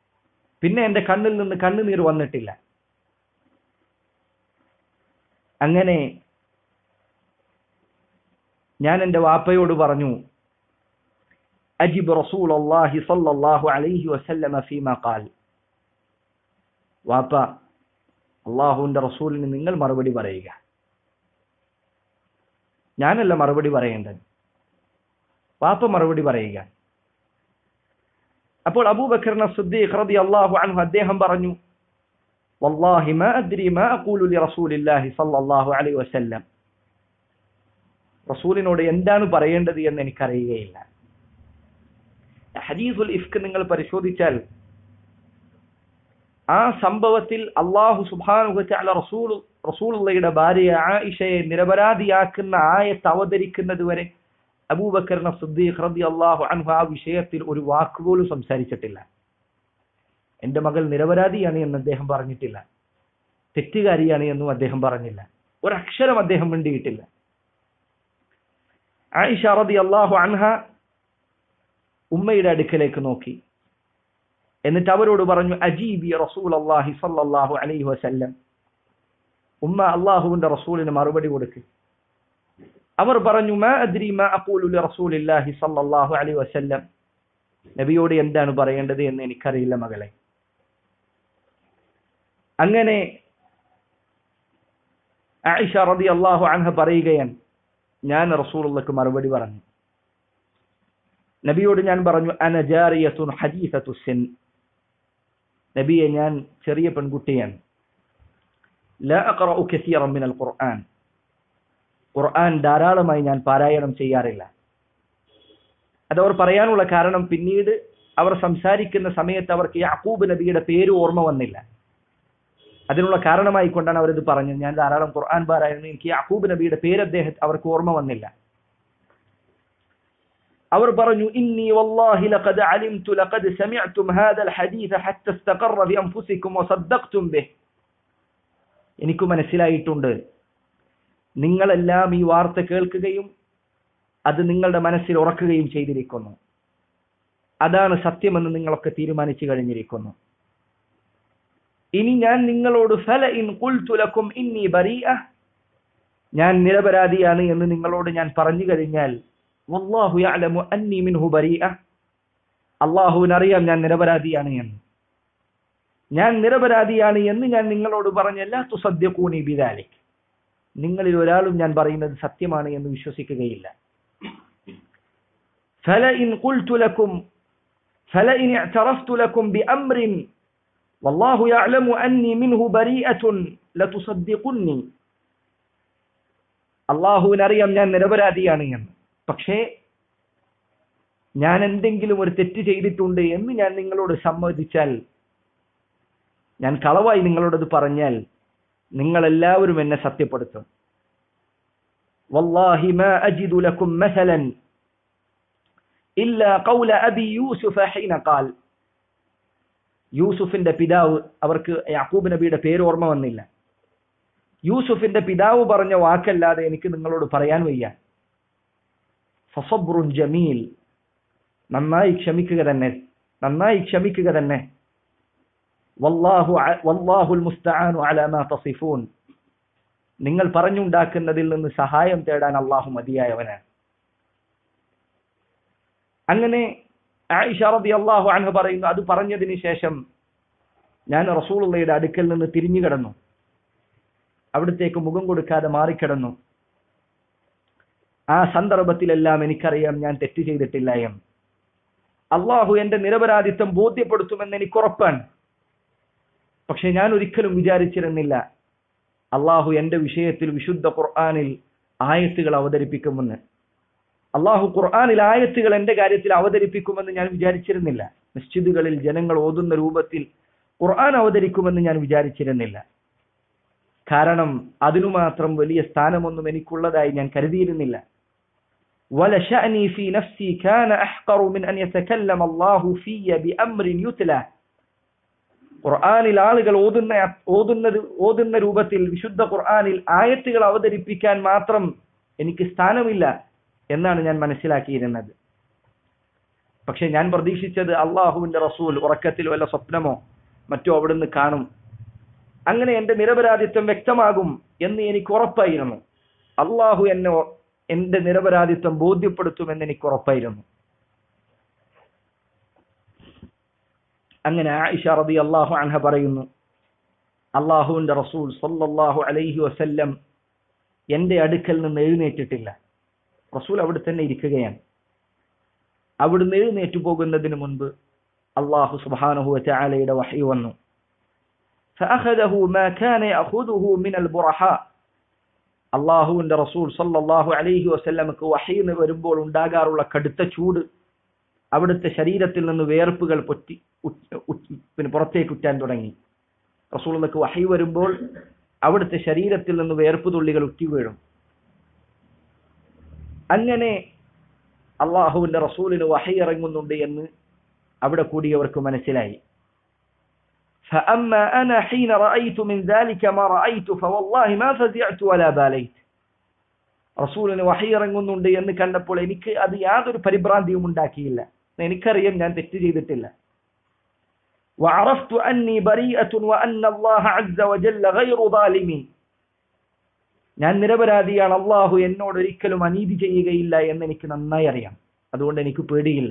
പിന്നെ എന്റെ കണ്ണിൽ നിന്ന് കണ്ണുനീർ വന്നിട്ടില്ല അങ്ങനെ ഞാൻ എന്റെ വാപ്പയോട് പറഞ്ഞു അജിബ് റസൂൽ അള്ളാഹി സല്ലല്ലാഹു അലൈഹി വസല്ലമ ഫീമ ഖാൽ വാപ്പ അള്ളാഹുവിന്റെ റസൂലിന് നിങ്ങൾ മറുപടി പറയുക ഞാനല്ല മറുപടി പറയേണ്ടത് വാപ്പ മറുപടി പറയുക അപ്പോൾ അബൂബക്കറിന സിദ്ദീഖ് റളിയല്ലാഹു അൻഹു അദ്ദേഹം പറഞ്ഞു വല്ലാഹി മാ അദ്രി മാ അഖൂലു ലി റസൂലില്ലാഹി സല്ലല്ലാഹു അലൈഹി വസല്ലം റസൂലിനോട് എന്താണ് പറയേണ്ടത് എന്ന് എനിക്കറിയുകയില്ല ഹദീസുൽ ഇഫ്ക് നിങ്ങൾ പരിശോധിച്ചാൽ ആ സംഭവത്തിൽ അള്ളാഹു സുബാനുഹ റസൂൽ റസൂലുള്ളയുടെ ഭാര്യ ആയിഷയെ നിരപരാധിയാക്കുന്ന ആയത്ത് അവതരിക്കുന്നത് വരെ അബൂബക്കറിന സിദ്ദീഖ് റബി അള്ളാഹു അൻഹു ആ വിഷയത്തിൽ ഒരു വാക്കുപോലും സംസാരിച്ചിട്ടില്ല എന്റെ മകൾ നിരപരാധിയാണ് എന്ന് അദ്ദേഹം പറഞ്ഞിട്ടില്ല തെറ്റുകാരിയാണ് എന്നും അദ്ദേഹം പറഞ്ഞില്ല ഒരക്ഷരം അദ്ദേഹം മിണ്ടിയിട്ടില്ല ആയിഷ റബി അള്ളാഹു അൻഹ ഉമ്മയുടെ അടുക്കലേക്ക് നോക്കി എന്നിട്ട് അവരോട് പറഞ്ഞു അജീബി റസൂൽ അള്ളാഹി സല്ലാഹു അലൈഹി വസല്ലം ഉമ്മ അള്ളാഹുവിന്റെ റസൂലിന് മറുപടി കൊടുക്ക് അവർ പറഞ്ഞു മാ അദ്രി മാ അഖൂലു ലി റസൂലില്ലാഹി സല്ലല്ലാഹു അലൈഹി വസല്ലം നബിയോട് എന്താണ് പറയേണ്ടത് എന്ന് എനിക്കറിയില്ല മകളെ അങ്ങനെ ആയിഷ റതി അള്ളാഹു അൻഹ പറയുകയാണ് ഞാൻ റസൂലുള്ളക്ക് മറുപടി പറഞ്ഞു നബിയോട് ഞാൻ പറഞ്ഞു അനജാറിയത്തുൻ ഹദീസത്തു സിൻ നബിയെ ഞാൻ ചെറിയ പെൺകുട്ടിയാണ് ലാ അഖറഉ കസീറൻ മിനൽ ഖുർആൻ ഖുർആൻ ധാരാളമായി ഞാൻ പാരായണം ചെയ്യാറില്ല അതവർ പറയാനുള്ള കാരണം പിന്നീട് അവർ സംസാരിക്കുന്ന സമയത്ത് അവർക്ക് യാക്കൂബ് നബിയുടെ പേര് ഓർമ്മ വന്നില്ല അതിനുള്ള കാരണമായി കൊണ്ടാണ് അവരിത് പറഞ്ഞത് ഞാൻ ധാരാളം ഖുർആൻ പാരായണം എനിക്ക് യാക്കൂബ് നബിയുടെ പേര് അദ്ദേഹം അവർക്ക് ഓർമ്മ വന്നില്ല അവർ പറഞ്ഞു ഇന്നി വല്ലാഹി ലഖദ് അലിംതു ലഖദ് സമിഅ്തും ഹാദൽ ഹദീസ ഹത്ത ഇസ്തഖറ ബി അൻഫുസികും വസദ്ദഖ്തും ബിഹി എനിക്ക് മനസ്സിലായിട്ടുണ്ട് നിങ്ങളെല്ലാം ഈ വാർത്ത കേൾക്കുകയും അത് നിങ്ങളുടെ മനസ്സിൽ ഉറക്കുകയും ചെയ്തിരിക്കുന്നു അതാണ് സത്യമെന്ന് നിങ്ങളൊക്കെ തീരുമാനിച്ചു കഴിഞ്ഞിരിക്കുന്നു ഇനി ഞാൻ നിങ്ങളോട് ഫല ഇൻ കുൽത്തുലക്കും ഇന്നി ബരീഅ ഞാൻ നിരപരാധിയാണ് എന്ന് നിങ്ങളോട് ഞാൻ പറഞ്ഞു കഴിഞ്ഞാൽ വല്ലാഹു യഅലമു അന്നി മിൻഹു ബരീഅ അള്ളാഹുവിന് അറിയാം ഞാൻ നിരപരാധിയാണ് എന്ന് ഞാൻ നിരപരാധിയാണ് എന്ന് ഞാൻ നിങ്ങളോട് പറഞ്ഞല്ല തുസദ്യക്കൂനി ബിദാലിക് നിങ്ങളിൽ ഒരാളും ഞാൻ പറയുന്നത് സത്യമാണ് എന്ന് വിശ്വസിക്കുകയില്ല فلئن قلت لكم فلئن اعترفت لكم بأمر والله يعلم أني منه بريئة لتصدقني അള്ളാഹുവിനറിയാം ഞാൻ നിരപരാധിയാണ് എന്ന് പക്ഷേ ഞാൻ എന്തെങ്കിലും ഒരു തെറ്റ് ചെയ്തിട്ടുണ്ട് എന്ന് ഞാൻ നിങ്ങളോട് സമ്മതിച്ചാൽ ഞാൻ കളവായി നിങ്ങളോടത് പറഞ്ഞാൽ നിങ്ങൾ എല്ലാവരും എന്നെ സത്യപ്പെടുത്തും വല്ലാഹി മാ അജിദു ലക്കും മസലൻ ഇല്ല ഖൗല അബി യൂസുഫ ഹീന ഖാൽ യൂസുഫിന്റെ പിതാവ് അവർക്ക് യാക്കൂബ് നബിയുടെ പേര് ഓർമ്മ വന്നില്ല യൂസുഫിന്റെ പിതാവ് പറഞ്ഞ വാക്കല്ലാതെ എനിക്ക് നിങ്ങളോട് പറയാൻ വയ്യ ഫസബ്റുൻ ജമീൽ നന്നായി ക്ഷമിക്കുക തന്നെ നന്നായി ക്ഷമിക്കുക തന്നെ വല്ലാഹു വല്ലാഹുൽ മുസ്തആനു അലാ മാ തസിഫൂൻ നിങ്ങൾ പറഞ്ഞുണ്ടാക്കുന്നതിൽ നിന്ന് സഹായം തേടാൻ അള്ളാഹു മതിയായവനാണ് അങ്ങനെ ആയിഷ റബി അള്ളാഹു അൻഹ പറയുന്നു അത് പറഞ്ഞതിന് ശേഷം ഞാൻ റസൂളുള്ളയുടെ അടുക്കൽ നിന്ന് തിരിഞ്ഞു കിടന്നു അവിടത്തേക്ക് മുഖം കൊടുക്കാതെ മാറിക്കിടന്നു ആ സന്ദർഭത്തിലെല്ലാം എനിക്കറിയാം ഞാൻ തെറ്റ് ചെയ്തിട്ടില്ല എന്ന് അള്ളാഹു എന്റെ നിരപരാധിത്വം ബോധ്യപ്പെടുത്തുമെന്ന് എനിക്ക് ഉറപ്പാണ് പക്ഷെ ഞാൻ ഒരിക്കലും വിചാരിച്ചിരുന്നില്ല അള്ളാഹു എന്റെ വിഷയത്തിൽ വിശുദ്ധ ഖുർആാനിൽ ആയത്തുകൾ അവതരിപ്പിക്കുമെന്ന് അള്ളാഹു ഖുർആാനിൽ ആയത്തുകൾ എന്റെ കാര്യത്തിൽ അവതരിപ്പിക്കുമെന്ന് ഞാൻ വിചാരിച്ചിരുന്നില്ല മസ്ജിദുകളിൽ ജനങ്ങൾ ഓതുന്ന രൂപത്തിൽ ഖുർആൻ അവതരിക്കുമെന്ന് ഞാൻ വിചാരിച്ചിരുന്നില്ല കാരണം അതിനു മാത്രം വലിയ സ്ഥാനമൊന്നും എനിക്കുള്ളതായി ഞാൻ കരുതിയിരുന്നില്ല ولشأني في نفسي كان أحقر من أن يتكلم الله في بأمر يتلى ഖുർആാനിൽ ആളുകൾ ഓതുന്ന ഓതുന്നത് ഓതുന്ന രൂപത്തിൽ വിശുദ്ധ ഖുർആാനിൽ ആയത്തുകൾ അവതരിപ്പിക്കാൻ മാത്രം എനിക്ക് സ്ഥാനമില്ല എന്നാണ് ഞാൻ മനസ്സിലാക്കിയിരുന്നത് പക്ഷെ ഞാൻ പ്രതീക്ഷിച്ചത് അള്ളാഹുവിന്റെ റസൂൽ ഉറക്കത്തിൽ വല്ല സ്വപ്നമോ മറ്റോ അവിടുന്ന് കാണും അങ്ങനെ എന്റെ നിരപരാധിത്വം വ്യക്തമാകും എന്ന് എനിക്ക് ഉറപ്പായിരുന്നു അള്ളാഹു എന്നെ എന്റെ നിരപരാധിത്വം ബോധ്യപ്പെടുത്തുമെന്ന് എനിക്ക് ഉറപ്പായിരുന്നു അങ്ങനെ ആയിഷ റബി അള്ളാഹു അൻഹ പറയുന്നു അള്ളാഹുവിന്റെ റസൂൽ സല്ലല്ലാഹു അലൈഹി വസല്ലം എന്റെ അടുക്കൽ നിന്ന് എഴുന്നേറ്റിട്ടില്ല റസൂൽ അവിടെ തന്നെ ഇരിക്കുകയാണ് അവിടുന്ന് എഴുന്നേറ്റു പോകുന്നതിന് മുൻപ് അള്ളാഹു സുബ്ഹാനഹു വതആലയുടെ വഹി വന്നു فأخذه ما كان يأخذه من البرحاء അള്ളാഹുവിന്റെ റസൂൽ സല്ലല്ലാഹു അലൈഹി വസല്ലമക്ക് വഹീന്ന് വരുമ്പോൾ ഉണ്ടാകാറുള്ള കടുത്ത ചൂട് അവിടുത്തെ ശരീരത്തിൽ നിന്ന് വേർപ്പുകൾ പൊറ്റി പിന്നെ പുറത്തേക്ക് ഉറ്റാൻ തുടങ്ങി റസൂൾക്ക് വഹി വരുമ്പോൾ അവിടുത്തെ ശരീരത്തിൽ നിന്ന് വേർപ്പ് തുള്ളികൾ ഉറ്റി വീഴും അങ്ങനെ അള്ളാഹുവിന്റെ റസൂലിന് വഹി ഇറങ്ങുന്നുണ്ട് എന്ന് അവിടെ കൂടിയവർക്ക് മനസ്സിലായി فأما أنا حين رأيت من ذلك ما رأيت فوالله ما فزعت ولا باليت റസൂലിന് വഹി ഇറങ്ങുന്നുണ്ട് എന്ന് കണ്ടപ്പോൾ എനിക്ക് അത് യാതൊരു പരിഭ്രാന്തിയും ഉണ്ടാക്കിയില്ല എനിക്കറിയാം ഞാൻ തെറ്റ് ചെയ്തിട്ടില്ല وعرفت أني بريئة وأن الله عز وجل غير ظالمي ഞാൻ നിരപരാധിയാണ് അള്ളാഹു എന്നോട് ഒരിക്കലും അനീതി ചെയ്യുകയില്ല എന്ന് എനിക്ക് നന്നായി അറിയാം അതുകൊണ്ട് എനിക്ക് പേടിയില്ല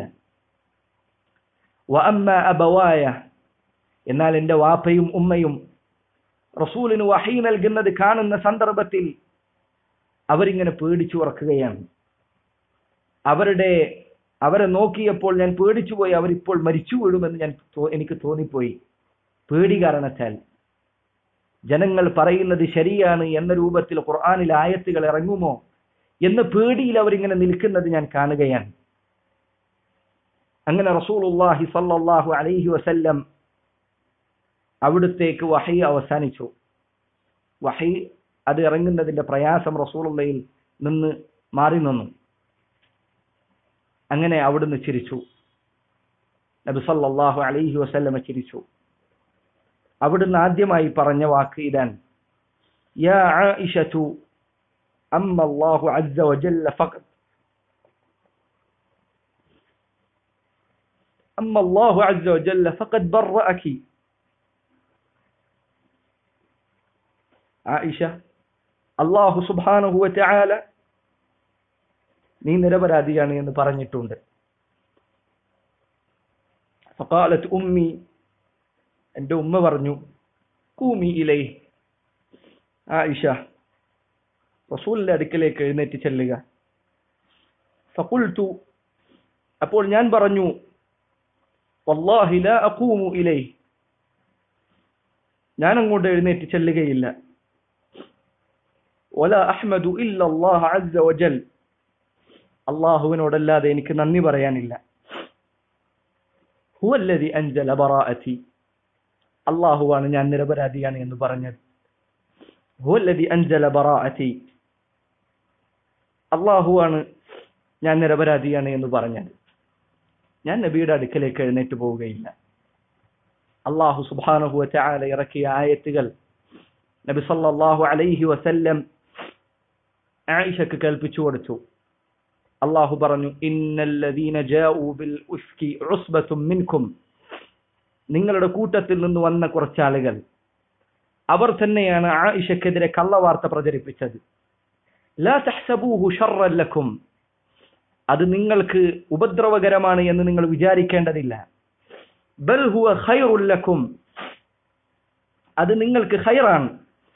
വഅമ്മ അബവായ എന്നാൽ എൻ്റെ വാപ്പയും ഉമ്മയും റസൂലിന് വഹി നൽകുന്നത് കാണുന്ന സന്ദർഭത്തിൽ അവരിങ്ങനെ പേടിച്ചു ഉറക്കുകയാണ് അവരുടെ അവരെ നോക്കിയപ്പോൾ ഞാൻ പേടിച്ചുപോയി അവരിപ്പോൾ മരിച്ചു വീഴുമെന്ന് ഞാൻ എനിക്ക് തോന്നിപ്പോയി പേടി കാരണത്താൽ ജനങ്ങൾ പറയുന്നത് ശരിയാണ് എന്ന രൂപത്തിൽ ഖുർആാനിൽ ആയത്തുകൾ ഇറങ്ങുമോ എന്ന പേടിയിൽ അവരിങ്ങനെ നിൽക്കുന്നത് ഞാൻ കാണുകയാണ് അങ്ങനെ റസൂലുള്ളാഹി സല്ലല്ലാഹു അലൈഹി വസല്ലം അവിടുത്തേക്ക് വഹി അവസാനിച്ചു വഹി അത് ഇറങ്ങുന്നതിന്റെ പ്രയാസം റസൂലുള്ളയിൽ നിന്ന് മാറി നിന്നു അങ്ങനെ അവിടുന്ന് ചിരിച്ചു നബി സല്ലല്ലാഹു അലൈഹി വസല്ലമ ചിരിച്ചു അവിടുന്ന് ആദ്യമായി പറഞ്ഞ വാക്ക് ഇതാണ് യാ ആയിഷതു അമ്മ അല്ലാഹു അസ്സ വജല്ല ഫഖദ് أما الله عز وجل فقد برأك ആയിഷ അള്ളാഹു സുബാനഹു വറ്റആല നീ നിരപരാധിയാണ് എന്ന് പറഞ്ഞിട്ടുണ്ട് ഫഖാലത്ത് ഉമ്മി എൻ്റെ ഉമ്മ പറഞ്ഞു കൂമി ഇലൈ ആയിഷ റസൂലിന്റെ അടുക്കലേക്ക് എഴുന്നേറ്റ് ചെല്ലുക ഫഖുൽതു അപ്പോൾ ഞാൻ പറഞ്ഞു വല്ലാഹി ലാ അഖൂമു ഇലൈ ഞാൻ അങ്ങോട്ട് എഴുന്നേറ്റ് ചെല്ലുകയില്ല ولا أحمد إلا الله عز وجل അള്ളാഹുവിനോടല്ലാതെ എനിക്ക് നന്ദി പറയാനില്ല ഹുവല്ലതി അഞ്ചല ബറാഅത്തി അള്ളാഹുവാണ് ഞാൻ നിരപരാധിയാണ് എന്ന് പറഞ്ഞത് ഹുവല്ലതി അഞ്ചല ബറാഅത്തി അള്ളാഹുവാണ് ഞാൻ നിരപരാധിയാണ് എന്ന് പറഞ്ഞത് ഞാൻ നബിയുടെ അടുക്കലേക്ക് എഴുന്നേറ്റ് പോവുകയില്ല അള്ളാഹു സുബാനഹു ചാല ഇറക്കിയ ആയത്തുകൾ നബി സല്ലല്ലാഹു അലൈഹി വസല്ലം ആയിഷക്ക് കൽപ്പിച്ചു കൊടുത്തു അള്ളാഹു പറഞ്ഞു ഇന്നല്ലദീന ജാഊ ബിൽ ഉഫ്കി ഉസ്ബത്തും മിൻകും നിങ്ങളുടെ കൂട്ടത്തിൽ നിന്ന് വന്ന കുറച്ചാളുകൾ അവർ തന്നെയാണ് ആയിഷക്കെതിരെ കള്ളവാർത്ത പ്രചരിപ്പിച്ചത് ലാ തഹ്സബൂഹു ഷർറൻ ലക്കും അത് നിങ്ങൾക്ക് ഉപദ്രവകരമാണ് എന്ന് നിങ്ങൾ വിചാരിക്കേണ്ടതില്ല ബൽ ഹുവ ഖൈറുൽ ലക്കും അത് നിങ്ങൾക്ക് ഖൈറാണ്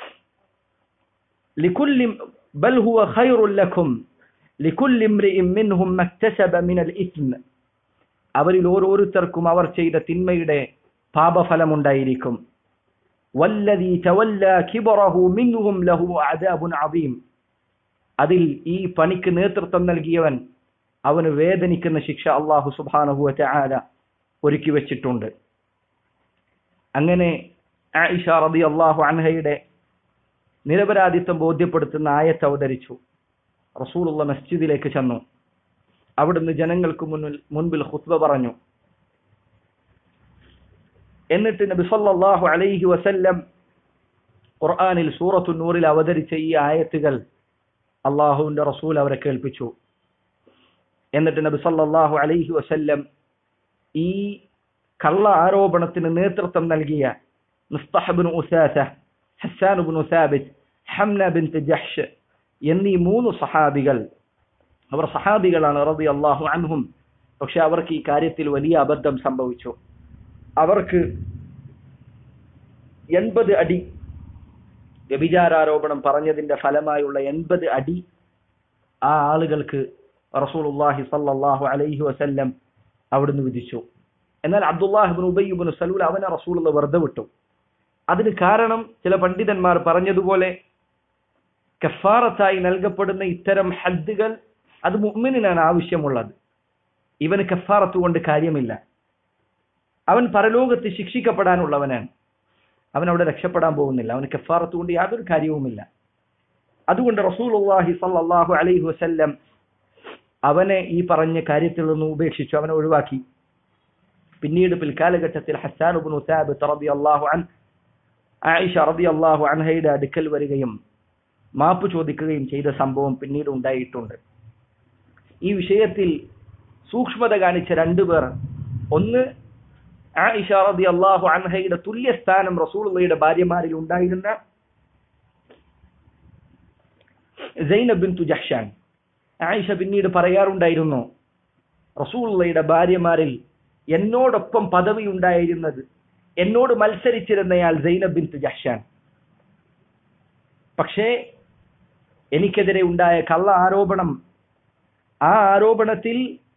ലികുല്ലി ബൽ ഹുവ ഖൈറുൽ ലക്കും ലികുല്ലി ഇംറിഇൻ മിൻഹും മക്തസബ മിനൽ ഇസ്മ അവരിൽ ഓരോരുത്തർക്കും അവർ ചെയ്ത തിന്മയുടെ പാപഫലമുണ്ടായിരിക്കും വല്ലദീ തവല്ല കിബറഹു മിൻഹും ലഹു അദാബുൻ അദീം അതിൽ ഈ പണിക്ക് നേതൃത്വം നൽകിയവൻ അവന് വേദനിക്കുന്ന ശിക്ഷ അള്ളാഹു സുബ്ഹാനഹു വതആല ഒരുക്കി വെച്ചിട്ടുണ്ട് അങ്ങനെ ആയിഷ റബി അള്ളാഹു അൻഹയുടെ നിരപരാധിത്വം ബോധ്യപ്പെടുത്തുന്ന ആയത്ത് അവതരിച്ചു റസൂലുള്ള മസ്ജിദിലേക്ക് ചെന്നു അവിടുന്ന് ജനങ്ങൾക്ക് മുന്നിൽ മുൻപിൽ ഖുത്ബ പറഞ്ഞു എന്നിട്ട് നബി സല്ലല്ലാഹു അലൈഹി വസല്ലം ഖുർആനിൽ സൂറത്തു നൂറിൽ അവതരിച്ച ഈ ആയത്തുകൾ അള്ളാഹുവിന്റെ റസൂൽ അവരെ കേൾപ്പിച്ചു എന്നിട്ട് നബി സല്ലല്ലാഹു അലൈഹി വസല്ലം ഈ കള്ള ആരോപണത്തിന് നേതൃത്വം നൽകിയ മുസ്തഹബിൻ ഉസാസ ഹസാനുബിൻ ഉസാബിത് ഹംന ബിൻ ജഹ്ഷ് എന്നീ മൂന്ന് സഹാബികൾ അവർ സഹാബികളാണ് റബി അള്ളാഹു അൻഹും പക്ഷെ അവർക്ക് ഈ കാര്യത്തിൽ വലിയ അബദ്ധം സംഭവിച്ചു അവർക്ക് എൺപത് അടി വ്യഭിചാരാരോപണം പറഞ്ഞതിന്റെ ഫലമായുള്ള എൺപത് അടി ആ ആളുകൾക്ക് റസൂലുള്ളാഹി സല്ലല്ലാഹു അലൈഹി വസല്ലം അവിടുന്ന് വിധിച്ചു എന്നാൽ അബ്ദുല്ലാഹിബിൻ ഉബയ്യുബിൻ സലൂൽ അവനെ റസൂലുള്ള വെറുതെ വിട്ടു അതിന് കാരണം ചില പണ്ഡിതന്മാർ പറഞ്ഞതുപോലെ കഫാറത്തായി നൽകപ്പെടുന്ന ഇത്തരം ഹദ്ദുകൾ അത് മുഅ്മിനാണ് ആവശ്യമുള്ളത് ഇവന് കഫാറത്ത് കൊണ്ട് കാര്യമില്ല അവൻ പരലോകത്ത് ശിക്ഷിക്കപ്പെടാനുള്ളവനാണ് അവൻ അവിടെ രക്ഷപ്പെടാൻ പോകുന്നില്ല അവന് കഫാറത്ത് കൊണ്ട് യാതൊരു കാര്യവുമില്ല അതുകൊണ്ട് റസൂലുള്ളാഹി സല്ലല്ലാഹു അലൈഹി വസല്ലം അവനെ ഈ പറഞ്ഞ കാര്യത്തിൽ നിന്ന് ഉപേക്ഷിച്ചു അവനെ ഒഴിവാക്കി പിന്നീട് പിൽക്കാലഘട്ടത്തിൽ ഹസാൻ ഉബ്നു സാബിത്ത് റളിയല്ലാഹു അൻ ആയിഷ റളിയല്ലാഹു അൻഹയുടെ അടുക്കൽ വരികയും മാപ്പ് ചോദിക്കുകയും ചെയ്ത സംഭവം പിന്നീട് ഉണ്ടായിട്ടുണ്ട് ഈ വിഷയത്തിൽ സൂക്ഷ്മത കാണിച്ച രണ്ടുപേർ ഒന്ന് ആയിഷ റളിയല്ലാഹു അൻഹയുടെ തുല്യസ്ഥാനം റസൂലുള്ളയുടെ ഭാര്യമാരിൽ ഉണ്ടായിരുന്ന സൈനബ് ബിൻ ജഹ്ഷാൻ ആയിഷ പിന്നീട് പറയാറുണ്ടായിരുന്നു റസൂലുള്ളയുടെ ഭാര്യമാരിൽ എന്നോടൊപ്പം പദവി ഉണ്ടായിരുന്നത് എന്നോട് മത്സരിച്ചിരുന്നയാൾ സൈനബ് ബിൻ ജഹ്ഷാൻ പക്ഷേ എനിക്കെതിരെ ഉണ്ടായ കള്ള ആരോപണം ആ ആരോപണത്തിൽ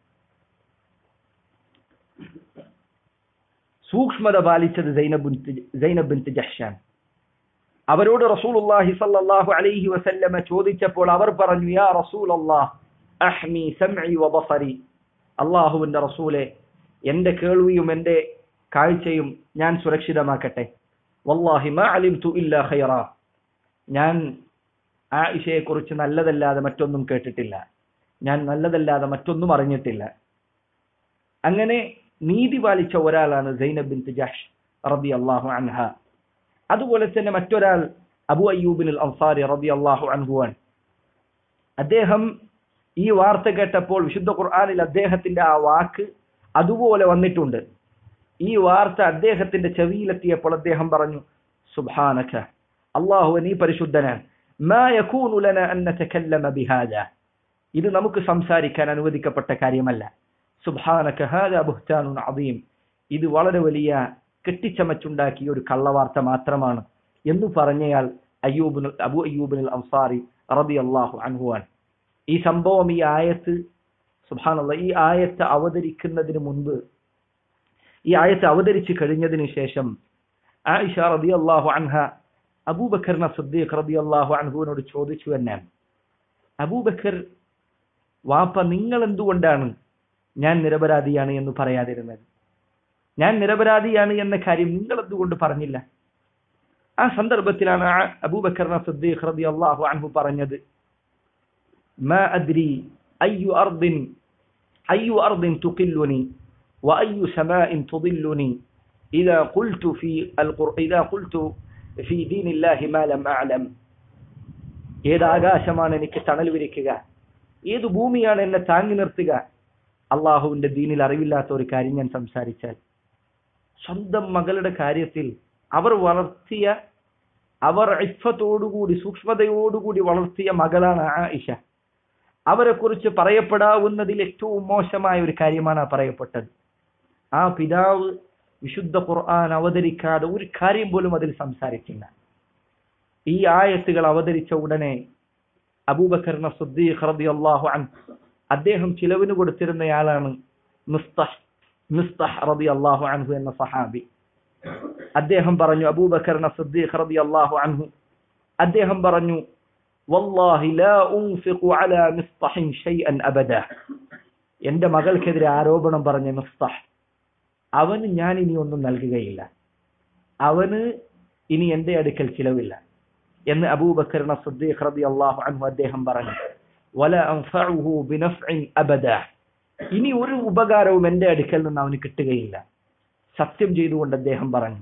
സൂക്ഷ്മത പാലിച്ചത് സൈനബ് സൈനബ് ബിൻ ജഹ്ഷാൻ അവരോട് റസൂലുള്ളാഹി സല്ലല്ലാഹു അലൈഹി വസല്ലമ ചോദിച്ചപ്പോൾ അവർ പറഞ്ഞു യാ റസൂലല്ലാഹ് അഹ്മി സമഇ വബസരി അള്ളാഹുവിന്റെ റസൂലെ എന്റെ കേൾവിയും എന്റെ കാഴ്ചയും ഞാൻ സുരക്ഷിതമാക്കട്ടെ വല്ലാഹി മാ അലിംതു ഇല്ലാ ഖൈറ ഞാൻ ആയിഷയെ കുറിച്ച് നല്ലതല്ലാതെ മറ്റൊന്നും കേട്ടിട്ടില്ല ഞാൻ നല്ലതല്ലാതെ മറ്റൊന്നും അറിഞ്ഞിട്ടില്ല അങ്ങനെ നീതി പാലിച്ച ഒരാളാണ് സൈനബ് ബിൻ ജഹ്ഷ് റബി അള്ളാഹു അൻഹ അതുപോലെ തന്നെ മറ്റൊരാൾ അബു അയ്യൂബിൻ അൻസാരി റബി അള്ളാഹു അൻഹുവാൻ അദ്ദേഹം ഈ വാർത്ത കേട്ടപ്പോൾ വിശുദ്ധ ഖുർആാനിൽ അദ്ദേഹത്തിന്റെ ആ വാക്ക് അതുപോലെ വന്നിട്ടുണ്ട് ഈ വാർത്ത അദ്ദേഹത്തിന്റെ ചെവിയിലെത്തിയപ്പോൾ അദ്ദേഹം പറഞ്ഞു സുബ്ഹാനക അള്ളാഹു നീ പരിശുദ്ധനാണ് മാ യകൂനു ലന അൻ നതകല്ലമ ബിഹാദ ഇത് നമുക്ക് സംസാരിക്കാൻ അനുവദിക്കപ്പെട്ട കാര്യമല്ല സുബ്ഹാനക ഹാദാ ബുഹ്താനുൻ അദീം ഇത് വളരെ വലിയ കെട്ടിച്ചമച്ചുണ്ടാക്കിയ ഒരു കള്ളവാർത്ത മാത്രമാണ് എന്ന് പറഞ്ഞയാൾ അയ്യൂബിൻ അബു അയ്യൂബിൻ അൻസാറി റളിയല്ലാഹു അൻഹുവാൻ ഈ സംഭവം ഈ ആയത്ത് സുബ്ഹാനല്ലാഹ് ഈ ആയത്ത് അവതരിക്കുന്നതിന് മുൻപ് ഈ ആയത്ത് അവതരിച്ചു കഴിഞ്ഞതിന് ശേഷം ആയിഷ റളിയല്ലാഹു അൻഹ അബൂബക്കറിനെ സിദ്ദീഖ് റളിയല്ലാഹു അൻഹുവിനോട് ചോദിച്ചു എന്നാണ് അബൂബക്കർ വാപ്പ നിങ്ങൾ എന്തുകൊണ്ടാണ് ഞാൻ നിരപരാധിയാണ് എന്ന് പറയാതിരുന്നത് ഞാൻ നിരപരാധിയാണ് എന്ന കാര്യം നിങ്ങൾ എന്തുകൊണ്ട് പറഞ്ഞില്ല ആ സന്ദർഭത്തിലാണ് അബൂബക്കറിന സിദ്ദീഖ് റളിയല്ലാഹു അൻഹു പറഞ്ഞത് ما أدري أي أرض أي أرض تقلني وأي سماء تضلني إذا قلت في القر... إذا قلت في دين الله ما لم أعلم ഏത് ആകാശമാണ് എനിക്ക് തണൽ വിരിക്കുക ഏത് ഭൂമിയാണ് എന്നെ താങ്ങി നിർത്തുക അള്ളാഹുവിന്റെ ദീനിൽ അറിവില്ലാത്ത ഒരു കാര്യം ഞാൻ സംസാരിച്ചാൽ സ്വന്തം മകളുടെ കാര്യത്തിൽ അവർ വളർത്തിയ അവർ ഇഫത്തോടുകൂടി സൂക്ഷ്മതയോടുകൂടി വളർത്തിയ മകളാണ് ആയിഷ അവരെ കുറിച്ച് പറയപ്പെടാവുന്നതിൽ ഏറ്റവും മോശമായ ഒരു കാര്യമാണ് പറയപ്പെട്ടത് ആ പിതാവ് വിശുദ്ധ ഖുർആൻ അവതരിക്കാതെ ഒരു കാര്യം പോലും അതിൽ സംസാരിച്ചില്ല ഈ ആയത്തുകൾ അവതരിച്ച ഉടനെ അബൂബക്കറിന സുദ്ദീഖ് റളിയല്ലാഹു അൻ അദ്ദേഹം ചിലവിന് കൊടുത്തിരുന്നയാളാണ് മിസ്തഹ് മിസ്തഹ് റളിയല്ലാഹു അൻഹു എന്ന സഹാബി അദ്ദേഹം പറഞ്ഞു അബൂബക്കറിന സിദ്ദീഖ് റളിയല്ലാഹു അൻഹു അദ്ദേഹം പറഞ്ഞു വല്ലാഹി ലാ ഉൻഫിഖു അലാ മിസ്തഹിൻ ഷൈഅൻ അബദ എന്റെ മകൾക്കെതിരെ ആരോപണം പറഞ്ഞ മിസ്തഹ് അവന് ഞാൻ ഇനി ഒന്നും നൽകുകയില്ല അവന് ഇനി എന്റെ അടുക്കൽ ചിലവില്ല എന്ന് അബൂബക്കറിന സിദ്ദീഖ് റളിയല്ലാഹു അൻഹു അദ്ദേഹം പറഞ്ഞു വല അൻഫഉഹു ബിനഫ്ഇൻ അബദ ഇനി ഒരു ഉപകാരവും എന്റെ അടുക്കൽ നിന്ന് അവന് കിട്ടുകയില്ല സത്യം ചെയ്തുകൊണ്ട് അദ്ദേഹം പറഞ്ഞു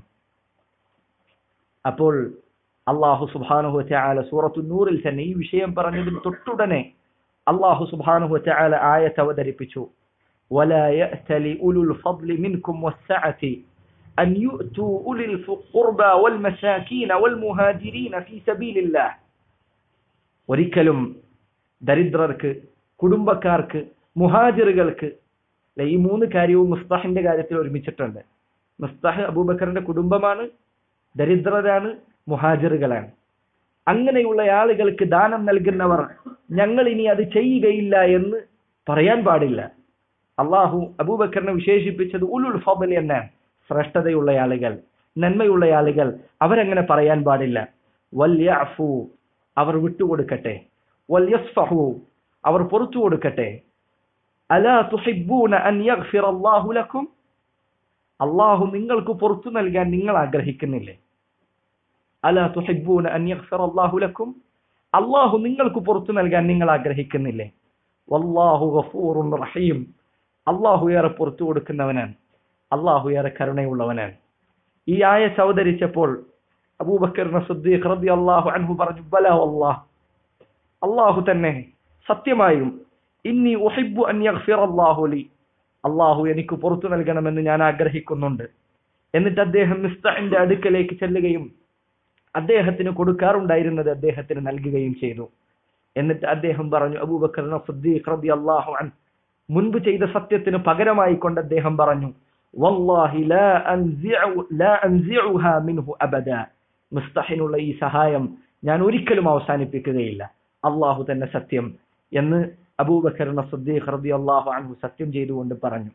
അപ്പോൾ അള്ളാഹു സുബാനുഹു ചാല സൂറത്തു നൂറിൽ തന്നെ ഈ വിഷയം പറഞ്ഞതിന് തൊട്ടുടനെ അള്ളാഹു സുബാനുഹു ചാല ആയത്ത് അവതരിപ്പിച്ചു ولا يأتل أولو الفضل منكم والسعة أن يؤتوا أولي القربى والمساكين والمهاجرين في سبيل الله ഒരിക്കലും ദരിദ്രർക്ക് കുടുംബക്കാർക്ക് മുഹാജിറുകൾക്ക് അല്ലെ ഈ മൂന്ന് കാര്യവും മുസ്താഹിന്റെ കാര്യത്തിൽ ഒരുമിച്ചിട്ടുണ്ട് മുസ്താഹ് അബൂബക്കറിന്റെ കുടുംബമാണ് ദരിദ്രരാണ് മുഹാജിറുകളാണ് അങ്ങനെയുള്ള ആളുകൾക്ക് ദാനം നൽകുന്നവർ ഞങ്ങൾ ഇനി അത് ചെയ്യുകയില്ല എന്ന് പറയാൻ പാടില്ല അള്ളാഹു അബൂബക്കറിനെ വിശേഷിപ്പിച്ചത് ഉലുൽ ഫബൽ എന്നാണ് ശ്രേഷ്ഠതയുള്ള ആളുകൾ നന്മയുള്ള ആളുകൾ അവരങ്ങനെ പറയാൻ പാടില്ല വല്യഫു അവർ വിട്ടുകൊടുക്കട്ടെ വല്യസ്ഫഹു അവർ പുറത്തു കൊടുക്കട്ടെ അലാ തുഹിബ്ബൂന അൻ യഗ്ഫിറ അല്ലാഹു ലക്കും അള്ളാഹു നിങ്ങൾക്ക് പുറത്തു നൽകാൻ നിങ്ങൾ ആഗ്രഹിക്കുന്നില്ലേ അലാ തുഹിബ്ബൂന അൻ യഗ്ഫിറ അല്ലാഹു ലക്കും അള്ളാഹു നിങ്ങൾക്ക് പുറത്തു നൽകാൻ നിങ്ങൾ ആഗ്രഹിക്കുന്നില്ലേ വല്ലാഹു ഗഫൂറുൻ റഹീം അള്ളാഹു ഏറെ പുറത്തു കൊടുക്കുന്നവനാണ് അള്ളാഹു ഏറെ കരുണയുള്ളവനാണ് ഈ ആയ അവതരിച്ചപ്പോൾ അബൂബക്കർ സുദ്ദീഖ് റബി അള്ളാഹു അൻഹു പറഞ്ഞു ബല അള്ളാഹ് അള്ളാഹു തന്നെ സത്യമായും ഇന്നി ഉഹിബ്ബു അൻ യഗ്ഫിറ അല്ലാഹു ലി അള്ളാഹു എനിക്ക് പുറത്തു നൽകണമെന്ന് ഞാൻ ആഗ്രഹിക്കുന്നുണ്ട് എന്നിട്ട് അദ്ദേഹം മിസ്തഹിന്റെ അടുക്കലേക്ക് ചെല്ലുകയും അദ്ദേഹത്തിന് കൊടുക്കാറുണ്ടായിരുന്നത് അദ്ദേഹത്തിന് നൽകുകയും ചെയ്തു എന്നിട്ട് അദ്ദേഹം പറഞ്ഞു അബൂബക്കർ സുദ്ദീഖ് റബി അള്ളാഹു അൻ മുൻപ് ചെയ്ത സത്യത്തിന് പകരമായി കൊണ്ട് അദ്ദേഹം പറഞ്ഞു വല്ലാഹി ലാ അൻസിഉ ലാ അൻസിഉഹാ മിൻഹു അബദ മുസ്തഹിനുള്ള ഈ സഹായം ഞാൻ ഒരിക്കലും അവസാനിപ്പിക്കുകയില്ല അള്ളാഹു തന്നെ സത്യം എന്ന് അബൂബക്കർ സദ്ദീഖ് റബി അള്ളാഹു അൻഹു സത്യം ചെയ്തുകൊണ്ട് പറഞ്ഞു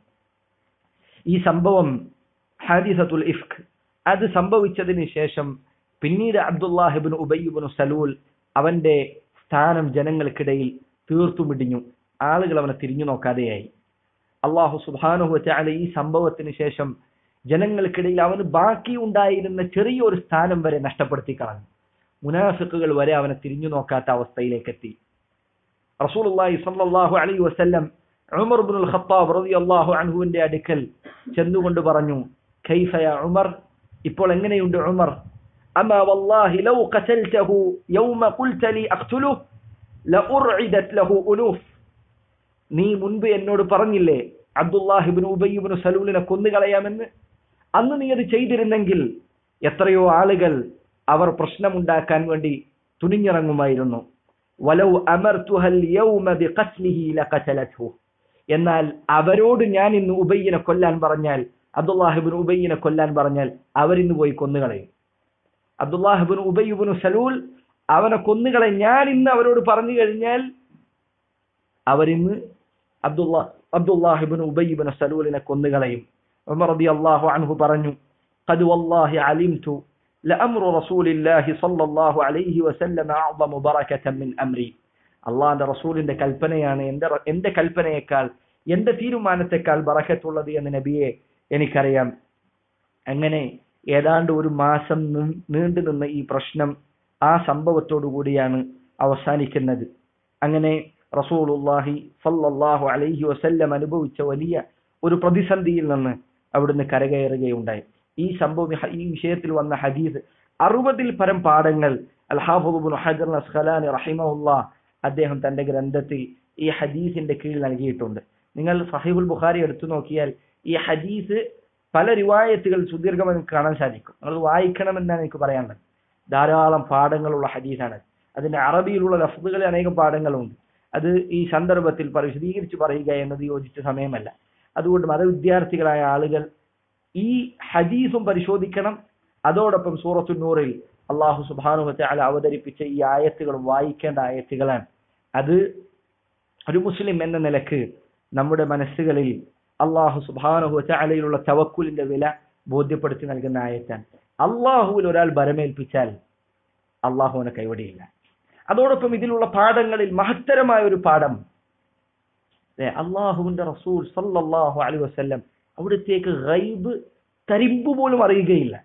ഈ സംഭവം ഹാദിസത്തുൽ ഇഫ്ക് അത് സംഭവിച്ചതിന് ശേഷം പിന്നീട് അബ്ദുല്ലാഹിബിൻ ഉബയ്യുബിൻ സലൂൽ അവന്റെ സ്ഥാനം ജനങ്ങൾക്കിടയിൽ തീർത്തും ഇടിഞ്ഞു ആളുകൾ അവനെ തിരിഞ്ഞു നോക്കാതെയായി അള്ളാഹു സുബാനുഹു ചാല ഈ സംഭവത്തിന് ശേഷം ജനങ്ങൾക്കിടയിൽ അവന് ബാക്കി ഉണ്ടായിരുന്ന ചെറിയൊരു സ്ഥാനം വരെ നഷ്ടപ്പെടുത്തി കളഞ്ഞു മുനാഫിക്കുകൾ വരെ അവനെ തിരിഞ്ഞു നോക്കാത്ത അവസ്ഥയിലേക്ക് എത്തി റസൂലുള്ളാഹി സ്വല്ലല്ലാഹു അലൈഹി വസല്ലം ഉമർ ഇബ്നുൽ ഖത്താബ് റളിയല്ലാഹു അൻഹുവിന്റെ അടുക്കൽ ചെന്നുകൊണ്ട് പറഞ്ഞു കൈഫ യാ ഉമർ ഇപ്പോൾ എങ്ങനെയുണ്ട് ഉമർ അമാ വല്ലാഹി ലൗ ഖതൽതഹു യൗമ ഖുൽത ലി അഖ്തുലുഹു ലഉർഇദത് ലഹു ഉനൂഫ് നീ മുൻപ് എന്നോട് പറഞ്ഞില്ലേ അബ്ദുല്ലാഹിബിന് ഉബയ്യുബിന് സലൂലിനെ കൊന്നുകളയാമെന്ന് അന്ന് നീ അത് ചെയ്തിരുന്നെങ്കിൽ എത്രയോ ആളുകൾ അവർ പ്രശ്നമുണ്ടാക്കാൻ വേണ്ടി തുനിഞ്ഞിറങ്ങുമായിരുന്നു വലൗ അമർത്തുഹൽ യൗമ ബിഖത്ലിഹി ലഖതലത്ഹു എന്നാൽ അവരോട് ഞാൻ ഇന്ന് ഉബയ്യനെ കൊല്ലാൻ പറഞ്ഞാൽ അബ്ദുല്ലാഹിബിൻ ഉബയ്യനെ കൊല്ലാൻ പറഞ്ഞാൽ അവരിന്ന് പോയി കൊന്നുകളയും അബ്ദുല്ലാഹിബിൻ ഉബയ്യുബിന് സലൂൽ അവനെ കൊന്നുകളെ ഞാൻ ഇന്ന് അവരോട് പറഞ്ഞു കഴിഞ്ഞാൽ അവരിന്ന് അബ്ദുള്ള അബ്ദുല്ലാഹിബിൻ ഉബയ്യബിൻ സലൂലിനെ കൊന്നുകളയും ഉമർ റളിയല്ലാഹു അൻഹു പറഞ്ഞു قد والله علمت لأمر رسول الله صلى الله عليه وسلم أعظم بركة من أمري അള്ളാന്റെ റസൂലിന്റെ കൽപ്പനയാണ് എന്റെ എന്റെ കൽപ്പനയേക്കാൾ എന്റെ തീരുമാനത്തെക്കാൾ ബറക്കത്തുള്ളത് എന്ന് നബിയെ എനിക്കറിയാം അങ്ങനെ ഏതാണ്ട് ഒരു മാസം നീണ്ടു നിന്ന ഈ പ്രശ്നം ആ സംഭവത്തോടു കൂടിയാണ് അവസാനിക്കുന്നത് അങ്ങനെ റസൂലുള്ളാഹി സല്ലല്ലാഹു അലൈഹി വസല്ലം അനുഭവിച്ച വലിയ ഒരു പ്രതിസന്ധിയിൽ നിന്ന് അവിടുന്ന് കരകയറുകയുണ്ടായി ഈ സംഭവം ഈ വിഷയത്തിൽ വന്ന ഹദീസ് അറുപതിൽ പരം പാഠങ്ങൾ അൽഹാഫുബുൻ ഹജർ അസ്ഖലാനി റഹിമഹുല്ല അദ്ദേഹം തന്റെ ഗ്രന്ഥത്തിൽ ഈ ഹദീസിന്റെ കീഴിൽ നൽകിയിട്ടുണ്ട് നിങ്ങൾ സഹീബുൽ ബുഖാരി എടുത്തു നോക്കിയാൽ ഈ ഹദീസ് പല റിവായത്തുകൾ സുദീർഘമായി കാണാൻ സാധിക്കും നിങ്ങൾ വായിക്കണമെന്നാണ് എനിക്ക് പറയാനുള്ളത് ധാരാളം പാഠങ്ങളുള്ള ഹദീസാണ് അതിന്റെ അറബിയിലുള്ള ലഫ്ദുകളിൽ അനേകം പാഠങ്ങളുണ്ട് അത് ഈ സന്ദർഭത്തിൽ വിശദീകരിച്ച് പറയുക എന്നത് യോജിച്ച സമയമല്ല അതുകൊണ്ട് മതവിദ്യാർത്ഥികളായ ആളുകൾ ഈ ഹദീസും പരിശോധിക്കണം അതോടൊപ്പം സൂറത്തു നൂറിൽ അള്ളാഹു സുബാനുഹത്തെ അല അവതരിപ്പിച്ച ഈ ആയത്തുകളും വായിക്കേണ്ട ആയത്തുകളാണ് അത് ഒരു മുസ്ലിം എന്ന നിലക്ക് നമ്മുടെ മനസ്സുകളിൽ അള്ളാഹു സുബാനുഹത്തെ അലയിലുള്ള തവക്കുലിന്റെ വില ബോധ്യപ്പെടുത്തി നൽകുന്ന ആയത്താണ് അള്ളാഹുവിൽ ഒരാൾ ബരമേൽപ്പിച്ചാൽ അള്ളാഹുവിനെ കൈവടിയില്ല അതോടൊപ്പം ഇതിലുള്ള പാഠങ്ങളിൽ മഹത്തരമായ ഒരു പാഠം അള്ളാഹുവിന്റെ റസൂൽ സല്ലല്ലാഹു അലൈഹി വസല്ലം അവിടത്തേക്ക് ഗൈബ് തരിമ്പ് പോലും അറിയുകയില്ല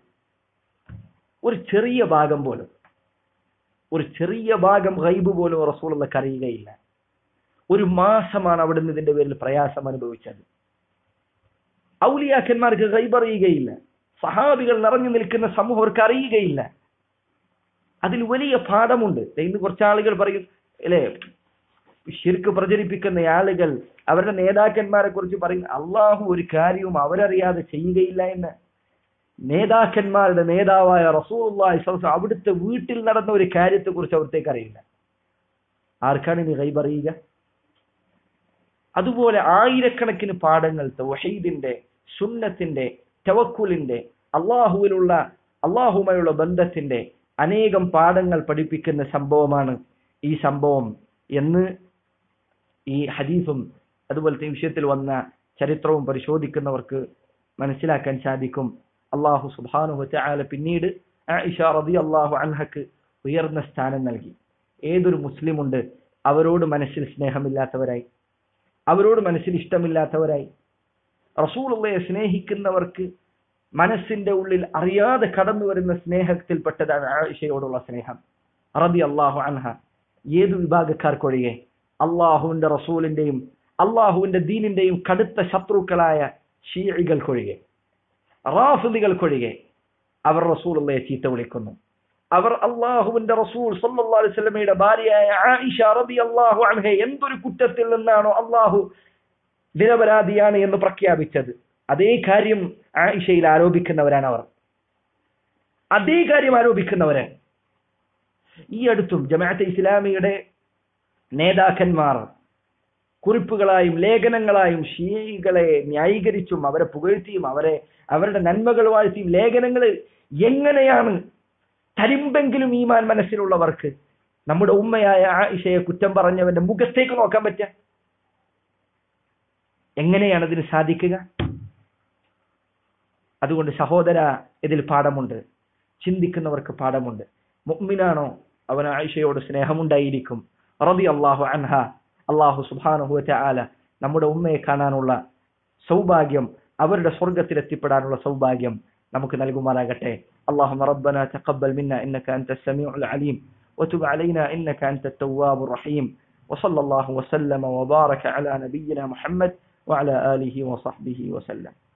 ഒരു ചെറിയ ഭാഗം പോലും ഒരു ചെറിയ ഭാഗം ഗൈബ് പോലും റസൂലുള്ളക്ക് അറിയുകയില്ല ഒരു മാസമാണ് അവിടുന്ന് ഇതിന്റെ പേരിൽ പ്രയാസം അനുഭവിച്ചത് ഔലിയാക്കന്മാർക്ക് ഗൈബ് അറിയുകയില്ല സഹാബികൾ നിറഞ്ഞു നിൽക്കുന്ന സമൂഹം അവർക്ക് അറിയുകയില്ല അതിൽ വലിയ പാഠമുണ്ട് ഇന്ന് കുറച്ച് ആളുകൾ പറയും അല്ലേ ഷിർക്ക് പ്രചരിപ്പിക്കുന്ന ആളുകൾ അവരുടെ നേതാക്കന്മാരെ കുറിച്ച് പറയും അള്ളാഹു ഒരു കാര്യവും അവരറിയാതെ ചെയ്യുകയില്ല എന്ന് നേതാക്കന്മാരുടെ നേതാവായ റസൂലുള്ളാഹി സ്വല്ലല്ലാഹു അലൈഹി വസല്ലം അവിടുത്തെ വീട്ടിൽ നടന്ന ഒരു കാര്യത്തെ കുറിച്ച് അവിടത്തേക്ക് അറിയില്ല ആർക്കാണ് ഇനി ഗൈബ് അറിയുക അതുപോലെ ആയിരക്കണക്കിന് പാഠങ്ങൾ തൗഹീദിന്റെ സുന്നത്തിന്റെ തവക്കുലിന്റെ അള്ളാഹുവിലുള്ള അള്ളാഹുമായുള്ള ബന്ധത്തിന്റെ അനേകം പാഠങ്ങൾ പഠിപ്പിക്കുന്ന സംഭവമാണ് ഈ സംഭവം എന്ന് ഈ ഹദീസും അതുപോലത്തെ ഈ വിഷയത്തിൽ വന്ന ചരിത്രവും പരിശോധിക്കുന്നവർക്ക് മനസ്സിലാക്കാൻ സാധിക്കും അള്ളാഹു സുബാനു ആല പിന്നീട് ആയിഷ റബി അള്ളാഹു അൻഹക്ക് ഉയർന്ന സ്ഥാനം നൽകി ഏതൊരു മുസ്ലിമുണ്ട് അവരോട് മനസ്സിൽ സ്നേഹമില്ലാത്തവരായി അവരോട് മനസ്സിൽ ഇഷ്ടമില്ലാത്തവരായി റസൂലുള്ളയെ സ്നേഹിക്കുന്നവർക്ക് മനസ്സിന്റെ ഉള്ളിൽ അറിയാതെ കടന്നു വരുന്ന സ്നേഹത്തിൽപ്പെട്ടതാണ് ആയിഷയോടുള്ള സ്നേഹം റബി അള്ളാഹു അൻഹ ഏതു വിഭാഗക്കാർക്കൊഴികെ അള്ളാഹുവിന്റെ റസൂലിന്റെയും അള്ളാഹുവിന്റെ ദീനിന്റെയും കടുത്ത ശത്രുക്കളായ ഷീഇകൾക്കൊഴികെ റാഫിദികൾക്കൊഴികെ അവർ റസൂലുള്ളയെ ചീത്ത വിളിക്കുന്നു അവർ അള്ളാഹുവിന്റെ റസൂൽ സല്ലല്ലാഹു അലൈഹി വസല്ലമയുടെ ഭാര്യയായ ആയിഷ റളിയല്ലാഹു അൻഹ എന്തൊരു കുറ്റത്തിൽ നിന്നാണോ അള്ളാഹു നിരപരാധിയാണ് എന്ന് പ്രഖ്യാപിച്ചത് അതേ കാര്യം ആയിഷയിൽ ആരോപിക്കുന്നവരാണ് അവർ അതേ കാര്യം ആരോപിക്കുന്നവരാണ് ഈ അടുത്തും ജമാഅത്തെ ഇസ്ലാമിയുടെ നേതാക്കന്മാർ കുറിപ്പുകളായും ലേഖനങ്ങളായും ഷീകളെ ന്യായീകരിച്ചും അവരെ പുകഴ്ത്തിയും അവരെ അവരുടെ നന്മകൾ വാഴ്ത്തിയും ലേഖനങ്ങൾ എങ്ങനെയാണ് തരിമ്പെങ്കിലും ഈമാൻ മനസ്സിലുള്ളവർക്ക് നമ്മുടെ ഉമ്മയായ ആയിഷയെ കുറ്റം പറഞ്ഞവന്റെ മുഖത്തേക്ക് നോക്കാൻ പറ്റുക എങ്ങനെയാണ് ഇതിന് സാധിക്കുക അതുകൊണ്ട് സഹോദര ഇതിൽ പാഠമുണ്ട് ചിന്തിക്കുന്നവർക്ക് പാഠമുണ്ട് മുഅ്മിനാണോ അവൻ ആയിഷയോട് സ്നേഹമുണ്ടായിരിക്കും റബി അള്ളാഹു അൻഹ അള്ളാഹു സുബാനുഹു ആല നമ്മുടെ ഉമ്മയെ കാണാനുള്ള സൗഭാഗ്യം അവരുടെ സ്വർഗത്തിലെത്തിപ്പെടാനുള്ള സൗഭാഗ്യം നമുക്ക് നൽകുമാറാകട്ടെ اللهم ربنا تقبل منا إنك أنت السميع العليم وتب علينا إنك أنت التواب الرحيم وصلى الله وسلم وبارك على نبينا محمد وعلى آله وصحبه وسلم